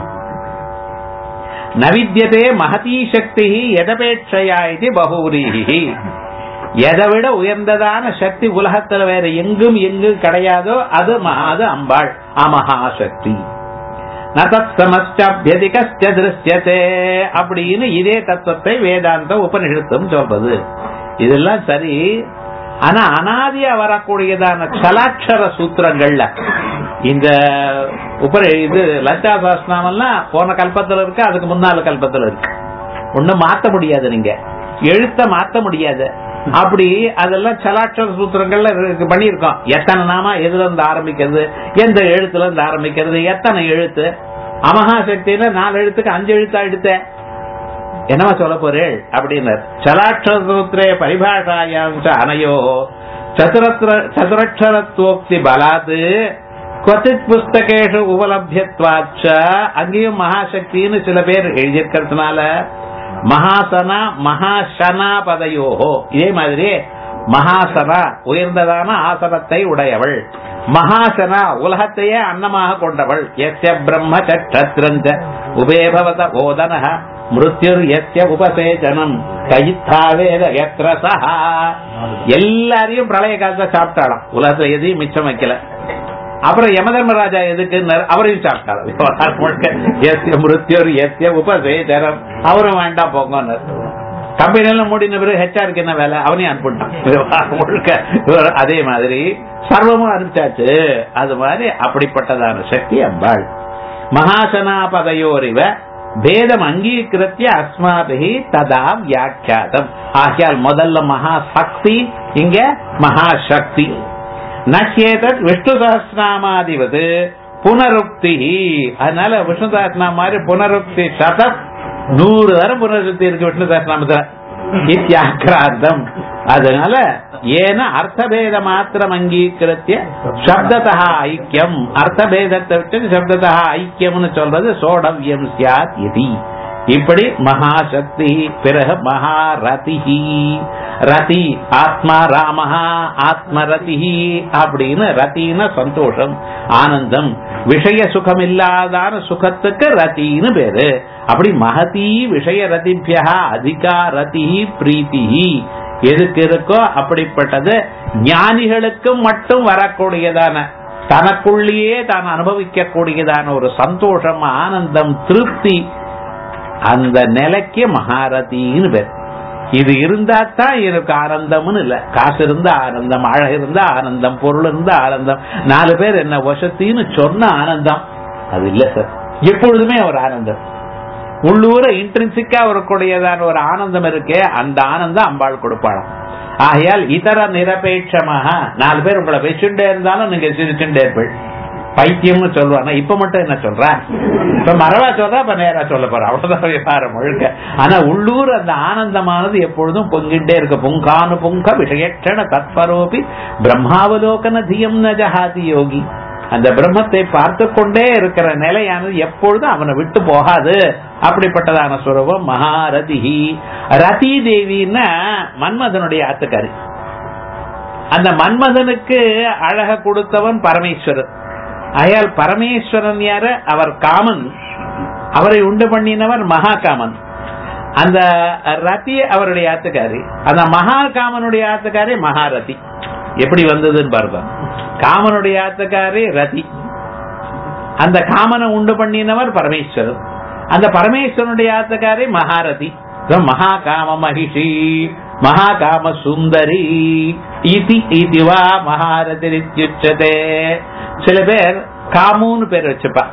S1: நவித்தியதே மகதீ சக்தி எதபேட்சையா இது பகூரீஹி எதை விட உயர்ந்ததான சக்தி உலகத்துல வேற எங்கும் எங்கும் கிடையாதோ அது அது அம்பாள் அமகாசக்தி நதமஸ்டியதிகஸ்ட திருஷ்யத்தே அப்படின்னு இதே தத்துவத்தை வேதாந்த உபனிஷத்தும் சொல்றது இதெல்லாம் சரி ஆனா அனாதியா வரக்கூடியதான சலாட்சர சூத்திரங்கள்ல இந்த உபர இது லலிதா சாஸ்திரமெல்லாம் போன கல்பத்துல இருக்கு அதுக்கு முன்னால கல்பத்துல இருக்கு ஒண்ணும் மாத்த முடியாது நீங்க எழுத்த மாத்த முடியாது அப்படி அதெல்லாம் சலாட்சர சூத்திரங்கள்ல இருக்கு பண்ணியிருக்கோம் எத்தனை நாமா எதுல இருந்து ஆரம்பிக்கிறது எந்த எழுத்துல இருந்து ஆரம்பிக்கிறது எத்தனை எழுத்து அமகாசக்தியில நாலு எழுத்துக்கு அஞ்சு எழுத்தா எடுத்தேன் என்னவா சொல்ல போறேள் அப்படின்னார் சலாட்சர சூத்திரே பரிபாஷாயாம் அனையோ சதுரத்ர சதுரக்ஷரத்துவோக்தி பலாது கொச்சித் புஸ்தகேஷு உபலபியத்வாச்ச அங்கேயும் மகாசக்தின்னு சில பேர் எழுதியிருக்கிறதுனால மகாசனா மகாசனா பதையோஹோ இதே மாதிரி மகாசனா உயர்ந்ததான ஆசனத்தை உடையவள் மகாசனா உலகத்தையே அன்னமாக கொண்டவள் எஸ்ய பிரம்ம சற்றத்ரஞ்ச உபேபவத ஓதன மிருத்யுர் எஸ்ய உபசேச்சனம் கைத்தாவேத எத்திர சஹா எல்லாரையும் பிரளய காலத்தை சாப்பிட்டாளாம் உலகத்துல எதையும் மிச்சம் வைக்கல அப்புறம் யமதர்மராஜா எதுக்கு அவரையும் சாப்பிட்டாரு எஸ்ய மிருத்யோர் எஸ்ய உபசேச்சரம் அவரும் வேண்டாம் போங்க கம்பெனில மூடின பிறகு ஹெச்ஆருக்கு என்ன வேலை அவனையும் அனுப்பிட்டான் முழுக்க அதே மாதிரி சர்வமும் அனுப்பிச்சாச்சு அது மாதிரி அப்படிப்பட்டதான சக்தி அம்பாள் மகாசனாபதையோரிவ பேதம் அங்கீகிருத்திய அஸ்மாபிகி ததா வியாக்கியாதம் ஆகியால் முதல்ல மகாசக்தி இங்க மகாசக்தி நச்சேதத் விஷ்ணு சஹஸ்ரநாமாதிவது புனருக்தி அதனால விஷ்ணு சஹஸ்ரநாம மாதிரி புனருக்தி சதம் நூறு தரம் புனருக்தி இருக்கு விஷ்ணு சஹஸ்ரநாமத்துல இத்தியாக்கிராந்தம் அதனால ஏன அர்த்தபேத மாத்திரம் அங்கீகரித்திய சப்ததா ஐக்கியம் அர்த்தபேதத்தை விட்டு சப்ததா ஐக்கியம்னு சொல்றது சோடவியம் சியாத் இது இப்படி மகாசக்தி பிறகு மகாரதி ரதி ஆத்மா ராமஹா ஆத்மரதி அப்படின்னு ரத்தின சந்தோஷம் ஆனந்தம் விஷய சுகம் இல்லாதான சுகத்துக்கு ரத்தின்னு பேரு அப்படி மகதி விஷய ரதிபியா அதிகா ரதி பிரீத்தி எதுக்கு இருக்கோ அப்படிப்பட்டது ஞானிகளுக்கும் மட்டும் வரக்கூடியதான தனக்குள்ளேயே தான் அனுபவிக்க கூடியதான ஒரு சந்தோஷம் ஆனந்தம் திருப்தி அந்த நிலைக்கு மகாரதின்னு பேர் இது இருந்தா தான் எனக்கு ஆனந்தம்னு இல்ல காசு இருந்தா ஆனந்தம் அழகு இருந்தா ஆனந்தம் பொருள் இருந்தா ஆனந்தம் நாலு பேர் என்ன வசத்தின்னு சொன்ன ஆனந்தம் அது இல்ல சார் எப்பொழுதுமே ஒரு ஆனந்தம் உள்ளூர இன்ட்ரென்சிக்கா வரக்கூடியதான ஒரு ஆனந்தம் இருக்கே அந்த ஆனந்தம் அம்பாள் கொடுப்பாளாம் ஆகையால் இதர நிரபேட்சமாக நாலு பேர் உங்களை வச்சுட்டே இருந்தாலும் நீங்க சிரிச்சுட்டே இருப்பீள் பைத்தியம்னு சொல்லுவாங்க இப்ப மட்டும் என்ன சொல்ற இப்ப மரவா சொல்றா இப்ப நேரா சொல்ல போற அவ்வளவுதான் விவகாரம் முழுக்க ஆனா உள்ளூர் அந்த ஆனந்தமானது எப்பொழுதும் பொங்கிட்டே இருக்கு புங்கானு புங்க விஷயக்ஷண தத்பரோபி பிரம்மாவலோகன தியம் ந ஜஹாதி யோகி அந்த பிரம்மத்தை பார்த்து கொண்டே இருக்கிற நிலையானது எப்பொழுதும் அவனை விட்டு போகாது அப்படிப்பட்டதான சுரூபம் மகாரதி ரதி தேவின்னா மன்மதனுடைய ஆத்துக்காரி அந்த மன்மதனுக்கு அழக கொடுத்தவன் பரமேஸ்வரன் அயால் பரமேஸ்வரன் யாரு அவர் காமன் அவரை உண்டு பண்ணினவர் மகாகாமன் அந்த ரதி அவருடைய ஆத்துக்காரி அந்த மகாகாமனுடைய ஆத்துக்காரி மகாரதி எப்படி வந்ததுன்னு பாருங்க காமனுடைய ஆத்துக்காரி ரதி அந்த காமனை உண்டு பண்ணினவர் பரமேஸ்வரன் அந்த பரமேஸ்வரனுடைய ஆத்துக்காரி மகாரதி மகாகாம மகிஷி மகாகாம சுந்தரி இதி இதுவா மகாரதி சில பேர் காமுன்னு பேர் வச்சுப்பா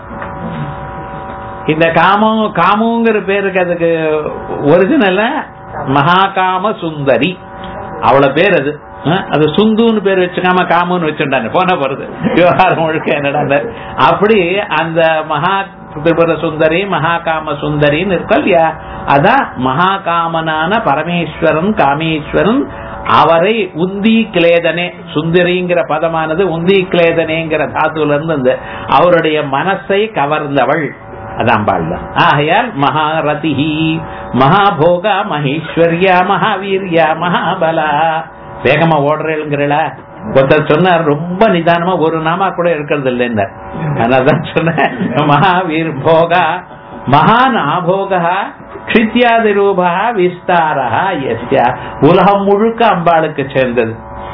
S1: இந்த காமம் காமுங்கிற பேருக்கு அதுக்கு ஒரிஜினல் மகாகாம சுந்தரி அவ்வளவு பேர் அது அது சுந்துன்னு பேர் வச்சுக்காம காமுன்னு வச்சுட்டாங்க போன போறது விவகாரம் முழுக்க என்னடா அப்படி அந்த மகா திரிபுர சுந்தரி மகாகாம சுந்தரின்னு இருக்கா இல்லையா அதான் மகாகாமனான பரமேஸ்வரன் காமேஸ்வரன் அவரை உந்தி கிளேதனே சுந்தரிங்கிற பதமானது உந்தி கிளேதனேங்கிற தாத்துல இருந்து அவருடைய மனசை கவர்ந்தவள் அதான் பாழ்ல ஆகையால் மகாரதி மகாபோகா மகேஸ்வர்யா மகாவீர்யா மகாபலா வேகமா ஓடுறேங்கிறல ஒருத்தர் சொன்னார் ரொம்ப நிதானமா ஒரு நாமா கூட இருக்கிறது இல்லைன்னு அதனாலதான் சொன்னேன் மகாவீர் போகா மகான் ஆபோகா க்ஷித்யாதி ரூபா விஸ்தாரா எஸ்யா உலகம் முழுக்க அம்பாளுக்கு சேர்ந்தது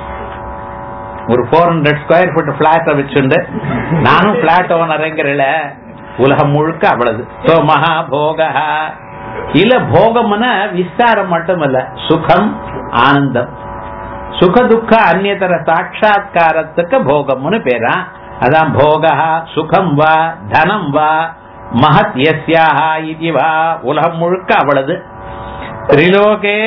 S1: ஒரு போர் ஹண்ட்ரட் ஸ்கொயர் ஃபுட் பிளாட்ட வச்சுண்டு நானும் பிளாட் ஓனருங்கிறல உலகம் முழுக்க அவ்வளவு சோ மகாபோகா இல்ல போகம்னா விஸ்தாரம் மட்டுமல்ல சுகம் ஆனந்தம் சுக துக்க அந்நியதர சாட்சா்காரத்துக்கு போகம்னு பேரா அதான் போகா சுகம் வா தனம் வா மகத் எஸ்யாக இது வா உலகம் முழுக்க அவளது திரிலோகே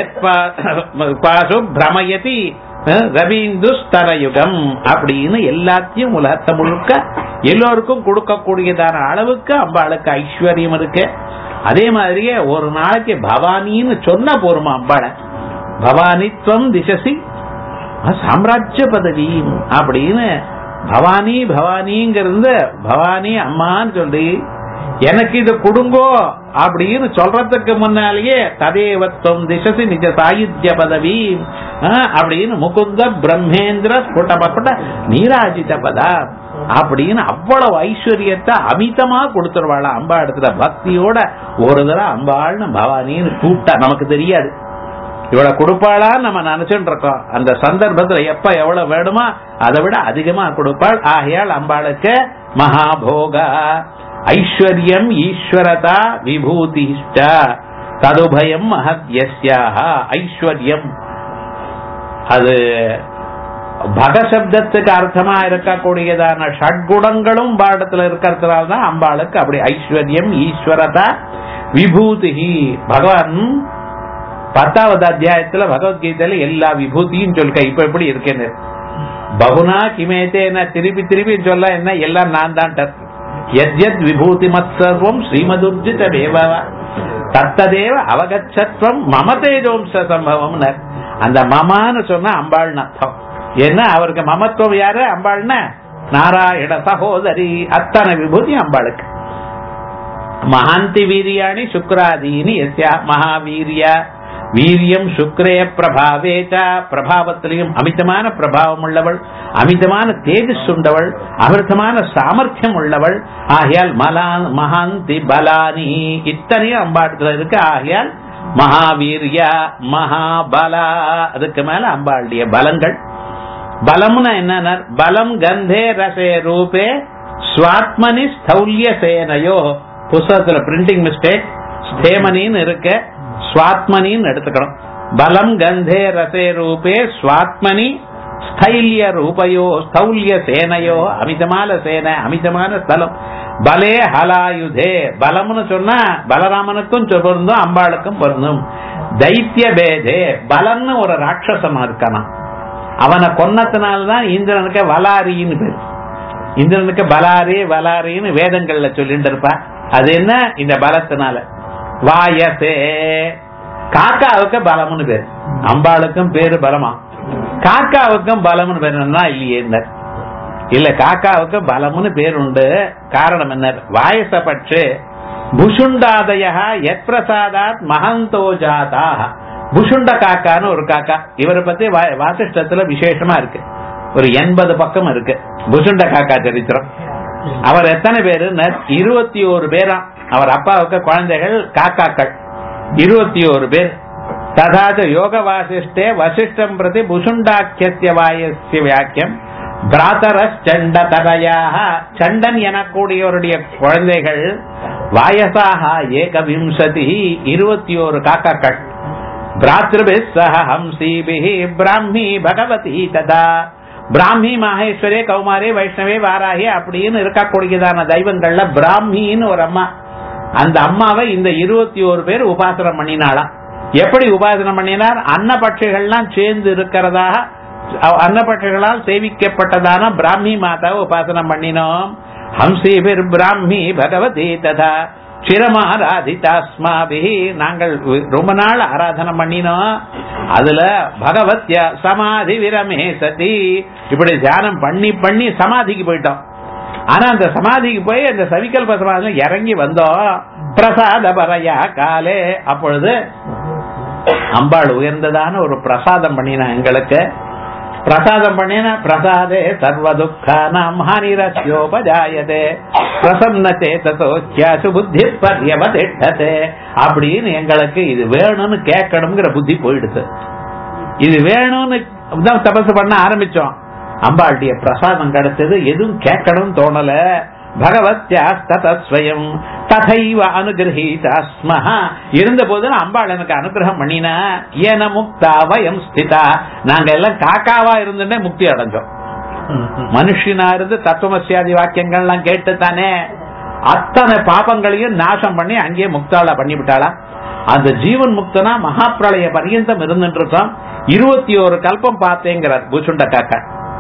S1: பாசு பிரமயதி ரவீந்து ஸ்தரயுகம் அப்படின்னு எல்லாத்தையும் உலகத்தை முழுக்க எல்லோருக்கும் கொடுக்கக்கூடியதான அளவுக்கு அம்பாளுக்கு ஐஸ்வர்யம் இருக்கு அதே மாதிரியே ஒரு நாளைக்கு பவானின்னு சொன்ன போருமா அம்பாளை பவானித்வம் திசசி சாம்ராஜ்ய பதவி அப்படின்னு பவானி பவானிங்கிறது பவானி அம்மான்னு சொல்லி எனக்கு இது கொடுங்கோ அப்படின்னு சொல்றதுக்கு முன்னாலேயே ததேவத்துவம் திசசி நிஜ சாயுத்திய பதவி அப்படின்னு முகுந்த பிரம்மேந்திர ஸ்புட்டபட்ட நீராஜித பதா அப்படின்னு அவ்வளவு ஐஸ்வர்யத்தை அமிதமா கொடுத்துருவாள் அம்பா இடத்துல பக்தியோட ஒரு தடவை அம்பாள்னு பவானின்னு கூப்பிட்டா நமக்கு தெரியாது இவ்வளவு கொடுப்பாளான்னு நம்ம நினைச்சுட்டு இருக்கோம் அந்த சந்தர்ப்பத்துல எப்ப எவ்வளவு வேணுமோ அதை விட அதிகமா கொடுப்பாள் ஆகையால் அம்பாளுக்கு மகாபோகா ஐஸ்வர்யம் ஈஸ்வரதா விபூதி ததுபயம் மகத்யஸ்யாக ஐஸ்வர்யம் அது பகசப்தத்துக்கு அர்த்தமா இருக்கக்கூடியதான ஷட்குணங்களும் பாடத்துல இருக்கிறதுனால தான் அம்பாளுக்கு அப்படி ஐஸ்வர்யம் ஈஸ்வரதா விபூதி பகவான் பத்தாவது அத்தியாயத்துல பகவத்கீதையில எல்லா விபூதியும் சொல்லிக்க இப்ப எப்படி இருக்கேன்னு பகுனா கிமேத்தேன திருப்பி திருப்பி சொல்ல என்ன எல்லாம் நான் தான் எத்யத் விபூதி மத் சர்வம் ஸ்ரீமதுர்ஜித தேவ தத்ததேவ அவகச்சத்வம் மம தேஜோம்ச சம்பவம் அந்த மமான்னு சொன்னா அம்பாள்னு அர்த்தம் ஏன்னா அவருக்கு மமத்துவம் யாரு அம்பாள்னா நாராயண சகோதரி அத்தனை விபூதி அம்பாளுக்கு மகாந்தி வீரியாணி சுக்ராதீனி எஸ்யா மகாவீரியா வீரியம் சுக்ரே பிரபாவேச்ச பிரபாவத்திலையும் அமிதமான பிரபாவம் உள்ளவள் அமிதமான தேஜஸ் உண்டவள் அமிர்தமான சாமர்த்தியம் உள்ளவள் ஆகையால் மலா மகாந்தி பலானி இத்தனையும் அம்பாடத்துல இருக்கு ஆகையால் மகாவீரியா மகாபலா அதுக்கு மேல அம்பாளுடைய பலங்கள் பலம்னா என்ன பலம் கந்தே ரசே ரூபே ஸ்வாத்மனி ஸ்தௌல்ய சேனையோ புஸ்தகத்துல பிரிண்டிங் மிஸ்டேக் ஸ்தேமனின்னு இருக்க ஸ்வாத்மனின்னு எடுத்துக்கணும் பலம் கந்தே ரசே ரூபே ஸ்வாத்மனி ஸ்தைல்ய ரூபயோ ஸ்தௌல்ய சேனையோ அமிதமான சேனை அமிதமான ஸ்தலம் பலே ஹலாயுதே பலம்னு சொன்னா பலராமனுக்கும் சொ- பொருந்தும் அம்பாளுக்கும் பொருந்தும் தைத்திய பேதே பலம்னு ஒரு ராட்சசமா இருக்கானா அவனை கொன்னத்தினால்தான் இந்திரனுக்கு வலாரின்னு பேரு இந்திரனுக்கு பலாரி வலாரின்னு வேதங்கள்ல சொல்லிட்டு இருப்பா அது என்ன இந்த பலத்தினால வாயசே காக்காவுக்கு பலம்னு பேரு அம்பாளுக்கும் பேரு பலமா காக்காவுக்கும் பலம்னு பேர் என்ன இல்லையே இல்ல காக்காவுக்கு பலம்னு பேர் உண்டு காரணம் என்ன வாயச பட்சே புஷுண்டாதய எத் பிரசாதாத் மகந்தோ ஜாதா புஷுண்ட காக்கான்னு ஒரு காக்கா இவரை பத்தி வா- வாசிஷ்டத்துல விசேஷமா இருக்கு ஒரு எண்பது பக்கம் இருக்கு புஷுண்ட காக்கா சரித்திரம் அவர் எத்தனை பேரு இருபத்தி ஒரு பேராம் அவர் அப்பாவுக்கு குழந்தைகள் காக்காக்கள் இருபத்தி ஒரு பேர் ததாச்ச யோக வாசிஷ்டே வசிஷ்டம் பிரதி புஷுண்டாக்கிய வாயசிய வியாக்கியம் பிராத்தரச்சண்ட தரையாக சண்டன் எனக்கூடியவருடைய குழந்தைகள் வாயசாக ஏக விம்சதி இருபத்தி ஒரு காக்காக்கள் பிராத்ருபி சக ஹம்சீபிஹி பிராமி பகவதி ததா பிராமி மாகேஸ்வரே கௌமாரி வைஷ்ணவே வாராகி அப்படின்னு இருக்கக்கூடியதான தெய்வங்கள்ல பிராமின்னு ஒரு அம்மா அந்த அம்மாவை இந்த இருபத்தி ஒரு பேர் உபாசனம் பண்ணினாளாம் எப்படி உபாசனம் பண்ணினார் அன்னபட்சிகள்லாம் சேர்ந்து இருக்கிறதாக அ- அன்னபட்சிகளால் சேவிக்கப்பட்டதான பிராமி மாதாவை உபாசனம் பண்ணினோம் ஹம்சீபிர் பிராமி பகவதி ததா சிரமாராதிதாஸ்மாபி நாங்கள் வி- ரொம்ப நாள் ஆராதனை பண்ணினோம் அதுல பகவத்ய சமாதி விரமே சதி இப்படி தியானம் பண்ணி பண்ணி சமாதிக்கு போயிட்டோம் ஆனா அந்த சமாதிக்கு போய் அந்த சவிகல்ப சமாதியில இறங்கி வந்தோம் பிரசாத பரையா காலே அப்பொழுது அம்பாள் உயர்ந்ததான ஒரு பிரசாதம் பண்ணினா எங்களுக்கு பிரசாதம் பண்ணின பிரசாதே சர்வ துக்கானாம் ஹானிரஸ்யோபஜாயதே பிரசன்ன சேதசோச்சியாசு புத்தி பர்யவதிஷ்டதே அப்படின்னு எங்களுக்கு இது வேணும்னு கேட்கணுங்கிற புத்தி போயிடுது இது வேணும்னு தான் தபசு பண்ண ஆரம்பிச்சோம் அம்பாளுடைய பிரசாதம் கிடைச்சது எதுவும் கேட்கணும் தோணல பகவத்யாஸ்தஸ்வயம் ததைவ அனுகிரகீதாஸ்மஹ இருந்த போது அம்பாள் எனக்கு அனுகிரகம் பண்ணினா ஏன முக்தா வயம் ஸ்திதா நாங்க எல்லாம் காக்காவா இருந்துட்டே முக்தி அடைஞ்சோம் மனுஷனா இருந்து தத்துவமசியாதி வாக்கியங்கள்லாம் கேட்டு தானே அத்தனை பாபங்களையும் நாசம் பண்ணி அங்கேயே முக்தாளா பண்ணி விட்டாளா அந்த ஜீவன் முக்தனா மகாபிரளய பரியந்தம் இருந்துட்டு இருக்கோம் இருபத்தி ஒரு கல்பம் பார்த்தேங்கிறார் பூச்சுண்ட காக்கா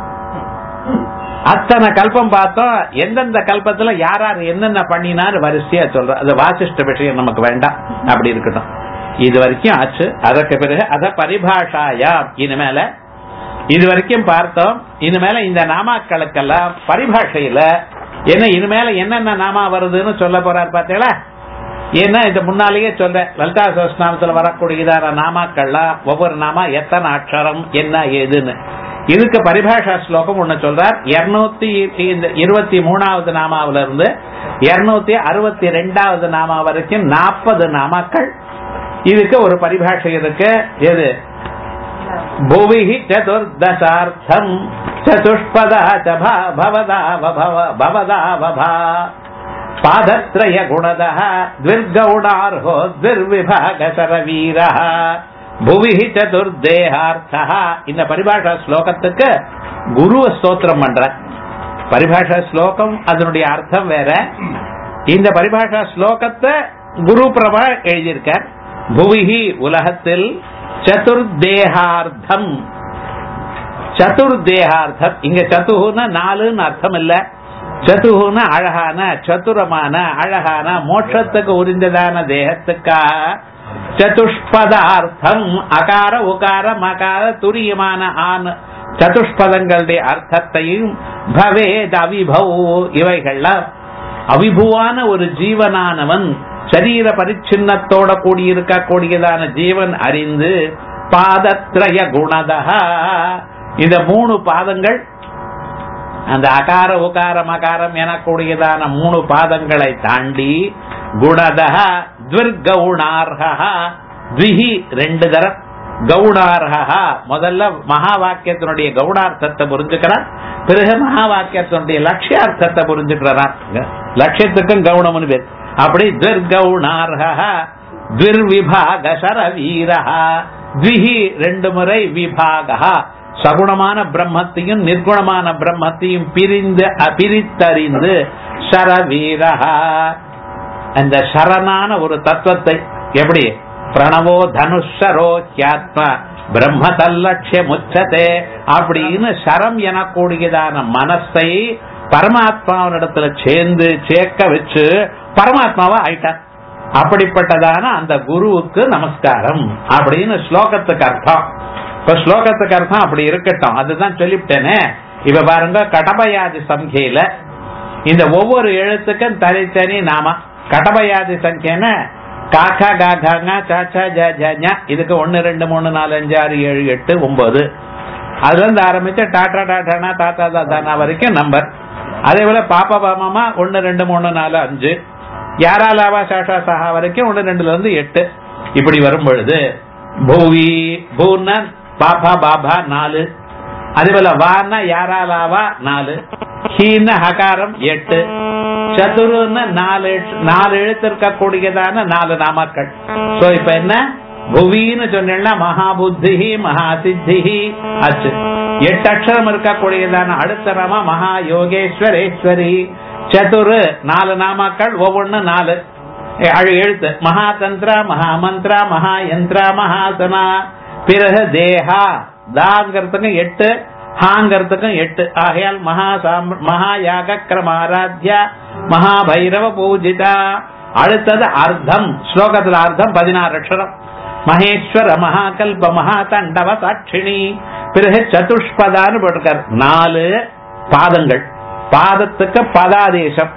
S1: அத்தனை கல்பம் பார்த்தோம் எந்தெந்த கல்பத்துல யார் யார் என்னென்ன பண்ணினார் வரிசையா சொல்ற அது வாசிஷ்ட விஷயம் நமக்கு வேண்டாம் அப்படி இருக்கட்டும் இது வரைக்கும் ஆச்சு அதற்கு பிறகு அத பரிபாஷாயா இனிமேல இது வரைக்கும் பார்த்தோம் இனிமேல இந்த நாமாக்களுக்கெல்லாம் பரிபாஷையில என்ன இனிமேல என்னென்ன நாமா வருதுன்னு சொல்ல போறார் பார்த்தீங்களா ஏன்னா இது முன்னாலேயே சொல்றேன் லலிதா சஹஸ்நாமத்துல வரக்கூடியதான நாமாக்கள்லாம் ஒவ்வொரு நாமா எத்தனை அக்ஷரம் என்ன ஏதுன்னு இதுக்கு பரிபாஷா ஸ்லோகம் ஒண்ணு சொல்றார் இருநூத்தி இந்த இருபத்தி மூணாவது நாமாவில இருந்து இருநூத்தி அறுபத்தி ரெண்டாவது நாமா வரைக்கும் நாற்பது நாமாக்கள் இதுக்கு ஒரு பரிபாஷை இருக்கு எது भुवि चतुर्दशार्थम् चतुष्पदा च भा- भवदा वभव- भवदा वभा पादत्रय गुणदः द्विर्गौणार्हो द्विर्विभागशरवीरः புவி சதுர்தேகார்த்தா இந்த பரிபாஷா ஸ்லோகத்துக்கு குருவ ஸ்தோத்திரம் பண்ற பரிபாஷா ஸ்லோகம் அதனுடைய அர்த்தம் வேற இந்த பரிபாஷா ஸ்லோகத்தை குரு பிரபா எழுதியிருக்கார் புவிஹி உலகத்தில் சதுர்தேகார்த்தம் சதுர்தேகார்த்தம் இங்க சதுகுன்னா நாலுன்னு அர்த்தம் இல்ல சதுகுன்னா அழகான சதுரமான அழகான மோட்சத்துக்கு உரிந்ததான தேகத்துக்காக சதுஷ்பதார்த்தம் அகார உகார மகார துரியமான ஆண் சதுஷ்பதங்களுடைய அர்த்தத்தையும் பவேத் அவிபவ் இவைகள்லாம் அவிபுவான ஒரு ஜீவனானவன் சரீர பரிச்சின்னத்தோட கூடியிருக்க கூடியதான ஜீவன் அறிந்து பாதத்ரய குணதா இந்த மூணு பாதங்கள் அந்த அகார உகார மகாரம் எனக்கூடியதான மூணு பாதங்களை தாண்டி குணதா துர்கவுணார்ஹா த்விஹி ரெண்டு தரம் கவுடார்ஹா முதல்ல மகா வாக்கியத்தினுடைய கவுடார்த்தத்தை புரிஞ்சுக்கிறான் பிறகு மகா வாக்கியத்தினுடைய லட்சியார்த்தத்தை புரிஞ்சுக்கிறான் லட்சியத்துக்கும் கவுனம்னு பேர் அப்படி துர்கவுணார்ஹா துர்விபாக சரவீரஹா த்விஹி ரெண்டு முறை விபாகா சகுணமான பிரம்மத்தையும் நிர்குணமான பிரம்மத்தையும் பிரிந்து பிரித்தறிந்து சரவீரஹா அந்த சரணான ஒரு தத்துவத்தை எப்படி பிரணவோ தனுஷரோ கியாத்ம பிரம்ம தல்லட்சியம் உச்சதே அப்படின்னு சரம் எனக்கூடியதான மனசை பரமாத்மாவினிடத்துல சேர்ந்து சேர்க்க வச்சு பரமாத்மாவா ஆயிட்டான் அப்படிப்பட்டதான அந்த குருவுக்கு நமஸ்காரம் அப்படின்னு ஸ்லோகத்துக்கு அர்த்தம் இப்ப ஸ்லோகத்துக்கு அர்த்தம் அப்படி இருக்கட்டும் அதுதான் சொல்லிவிட்டேனே இப்ப பாருங்க கடபயாதி சம்கையில இந்த ஒவ்வொரு எழுத்துக்கும் தனித்தனி நாம கடபயாதி சங்கேன காக்கா காக்காங்க சாச்சா ஜா ஜா இதுக்கு ஒன்னு ரெண்டு மூணு நாலு அஞ்சு ஆறு ஏழு எட்டு ஒன்பது அதுல இருந்து ஆரம்பிச்சு டாட்டா டாட்டானா தாத்தா தாத்தானா வரைக்கும் நம்பர் அதே போல பாப்பா பாமாமா ஒன்னு ரெண்டு மூணு நாலு அஞ்சு யாராலாவா சாஷா சஹா வரைக்கும் ஒன்னு ரெண்டுல இருந்து எட்டு இப்படி வரும் பொழுது பூவி பூன்னா பாபா பாபா நாலு அதே போல வான்னா யாராலாவா நாலு ஹீன ஹகாரம் எட்டு சதுருன்னு நாலு நாலு எழுத்து இருக்கக்கூடியதான நாலு நாமக்கள் சோ இப்ப என்ன புவின்னு சொன்னா மகாபுத்தி மகா சித்தி அச்சு எட்டு அக்ஷரம் இருக்கக்கூடியதான அடுத்த நாம மகா யோகேஸ்வரேஸ்வரி சதுரு நாலு நாமாக்கள் ஒவ்வொன்னு நாலு எழுத்து மகாதந்திரா மகாமந்திரா மகா யந்திரா மகாசனா பிறகு தேஹா தாங்கிறதுக்கு எட்டு ஹாங்கிறதுக்கும் எட்டு ஆகையால் மகா மகா யாக கிரமாராத்யா மகா பைரவ பூஜிதா அடுத்தது அர்த்தம் ஸ்லோகத்துல அர்த்தம் பதினாறு அக்ஷரம் மகேஸ்வர மகாகல்ப மகா தண்டவ சாட்சிணி பிறகு சதுஷ்பதான்னு போட்டிருக்கார் நாலு பாதங்கள் பாதத்துக்கு பதாதேசம்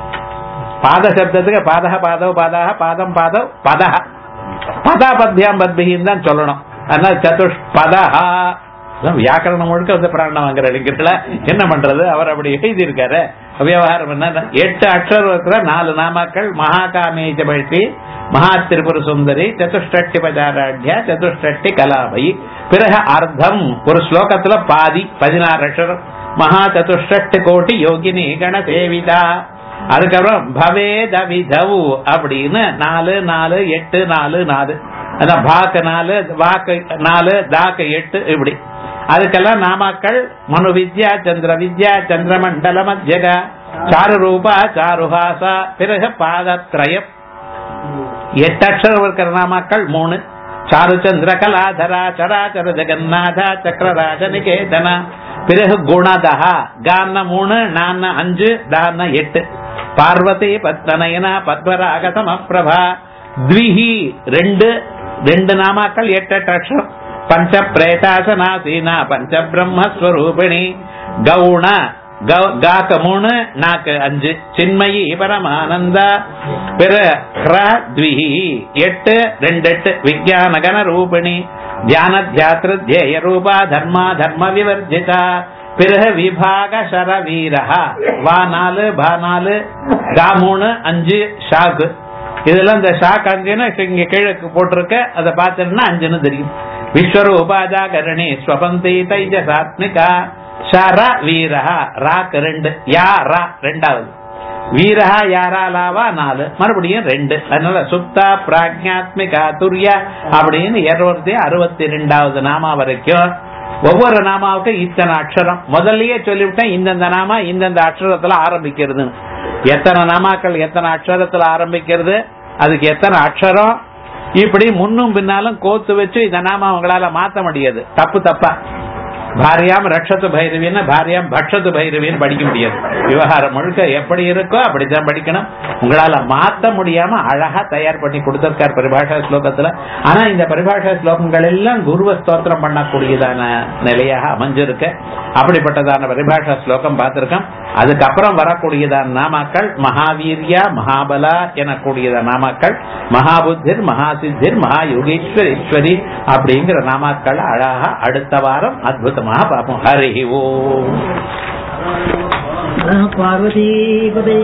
S1: பாத சப்தத்துக்கு பாதக பாதவ பாதாக பாதம் பாதவ் பதஹ பதா பத்யாம் பத்பிகின்னு தான் சொல்லணும் அதனால சதுஷ்பதஹா வியாக்கரணம் முழுக்க வந்து பிராணம் வாங்குற அடிக்கிறல என்ன பண்றது அவர் அப்படி எழுதி இருக்காரு விவகாரம் என்ன எட்டு அக்ஷரம் இருக்கிற நாலு நாமாக்கள் மகாகாமேஜ பழி மகா திரிபுர சுந்தரி சதுஷ்டி பஜாராட்யா சதுஷ்டி கலாபை பிறகு அர்த்தம் ஒரு ஸ்லோகத்துல பாதி பதினாறு அக்ஷரம் மகா சதுஷ்டி கோட்டி யோகினி கண சேவிதா அதுக்கப்புறம் பவேத விதவு அப்படின்னு நாலு நாலு எட்டு நாலு நாலு அதான் பாக்க நாலு வாக்கு நாலு தாக்க எட்டு இப்படி அதுக்கெல்லாம் நாமாக்கள் மனு வித்யா சந்திர வித்யா சந்திரமண்டல மத்தியக சாரு ரூபா சாருஹாசா பிறகு பாதத்ரயம் எட்டு அக்ஷரம் இருக்கிற நாமாக்கள் மூணு சாரு சந்திர கலாதரா சராச்சர ஜெகநாதா சக்கரராஜ நிகேதனா பிறகு குணதா கான மூணு நான அஞ்சு தான எட்டு பார்வதி பத்மநயனா பத்மராக சமப்பிரபா த்விஹி ரெண்டு ரெண்டு நாமாக்கள் எட்டு எட்டு அக்ஷரம் பஞ்ச பிரேதாசனாசீனா பஞ்ச பிரம்மஸ்வரூபிணி கவுண காக்க மூணு நாக்கு அஞ்சு சின்மயி பரமானந்தா பிற த்விஹி எட்டு ரெண்டு எட்டு விஜயான கன ரூபிணி தியான தியாத்திர தியேய ரூபா தர்மா தர்ம விவர்ஜிதா பிறகு விபாக சர வீரஹா வா நாலு பா நாலு கா மூணு அஞ்சு ஷாக்கு இதெல்லாம் இந்த ஷாக் அஞ்சுன்னு இங்க கீழே போட்டிருக்க அதை பார்த்தோம்னா அஞ்சுன்னு தெரியும் விஸ்வரூபாஜாகரணி ஸ்வபந்தி தைஜசாத்மிகா ஷர வீரஹா ராக்கு ரெண்டு யா ரா ரெண்டாவது வீரஹா யாரா லாவா நாலு மறுபடியும் ரெண்டு அதனால சுப்தா பிராக்யாத்மிகா துர்யா அப்படின்னு இருநூத்தி அறுபத்தி ரெண்டாவது நாமா வரைக்கும் ஒவ்வொரு நாமாவுக்கும் இத்தனை அக்ஷரம் முதல்லயே சொல்லிவிட்டேன் இந்தந்த நாமா இந்தந்த அக்ஷரத்துல ஆரம்பிக்கிறது எத்தனை நாமாக்கள் எத்தனை அக்ஷரத்துல ஆரம்பிக்கிறது அதுக்கு எத்தனை அக்ஷரம் இப்படி முன்னும் பின்னாலும் கோத்து வச்சு இந்த நாம அவங்களால மாத்த முடியாது தப்பு தப்பா பாரியாம் ரட்சத்து பைரவின்னு பாரியாம் பட்சத்து பைரவின்னு படிக்க முடியாது விவகாரம் முழுக்க எப்படி இருக்கோ அப்படித்தான் படிக்கணும் உங்களால மாத்த முடியாம அழகா தயார் பண்ணி கொடுத்திருக்கார் பரிபாஷா ஸ்லோகத்துல ஆனா இந்த பரிபாஷா ஸ்லோகங்கள் எல்லாம் குருவ ஸ்தோத்திரம் பண்ணக்கூடியதான நிலையாக அமைஞ்சிருக்கு அப்படிப்பட்டதான பரிபாஷா ஸ்லோகம் பார்த்திருக்கோம் அதுக்கப்புறம் வரக்கூடியதான நாமாக்கள் மகாவீரியா மகாபலா எனக்கூடியதான நாமாக்கள் மகாபுத்திர் மகாசித்திர் மகா யோகேஸ்வரேஸ்வரி அப்படிங்கிற நாமாக்கள் அழகா அடுத்த வாரம் அற்புதமாக பார்ப்போம் ஹரி ஓம்
S2: பார்வதி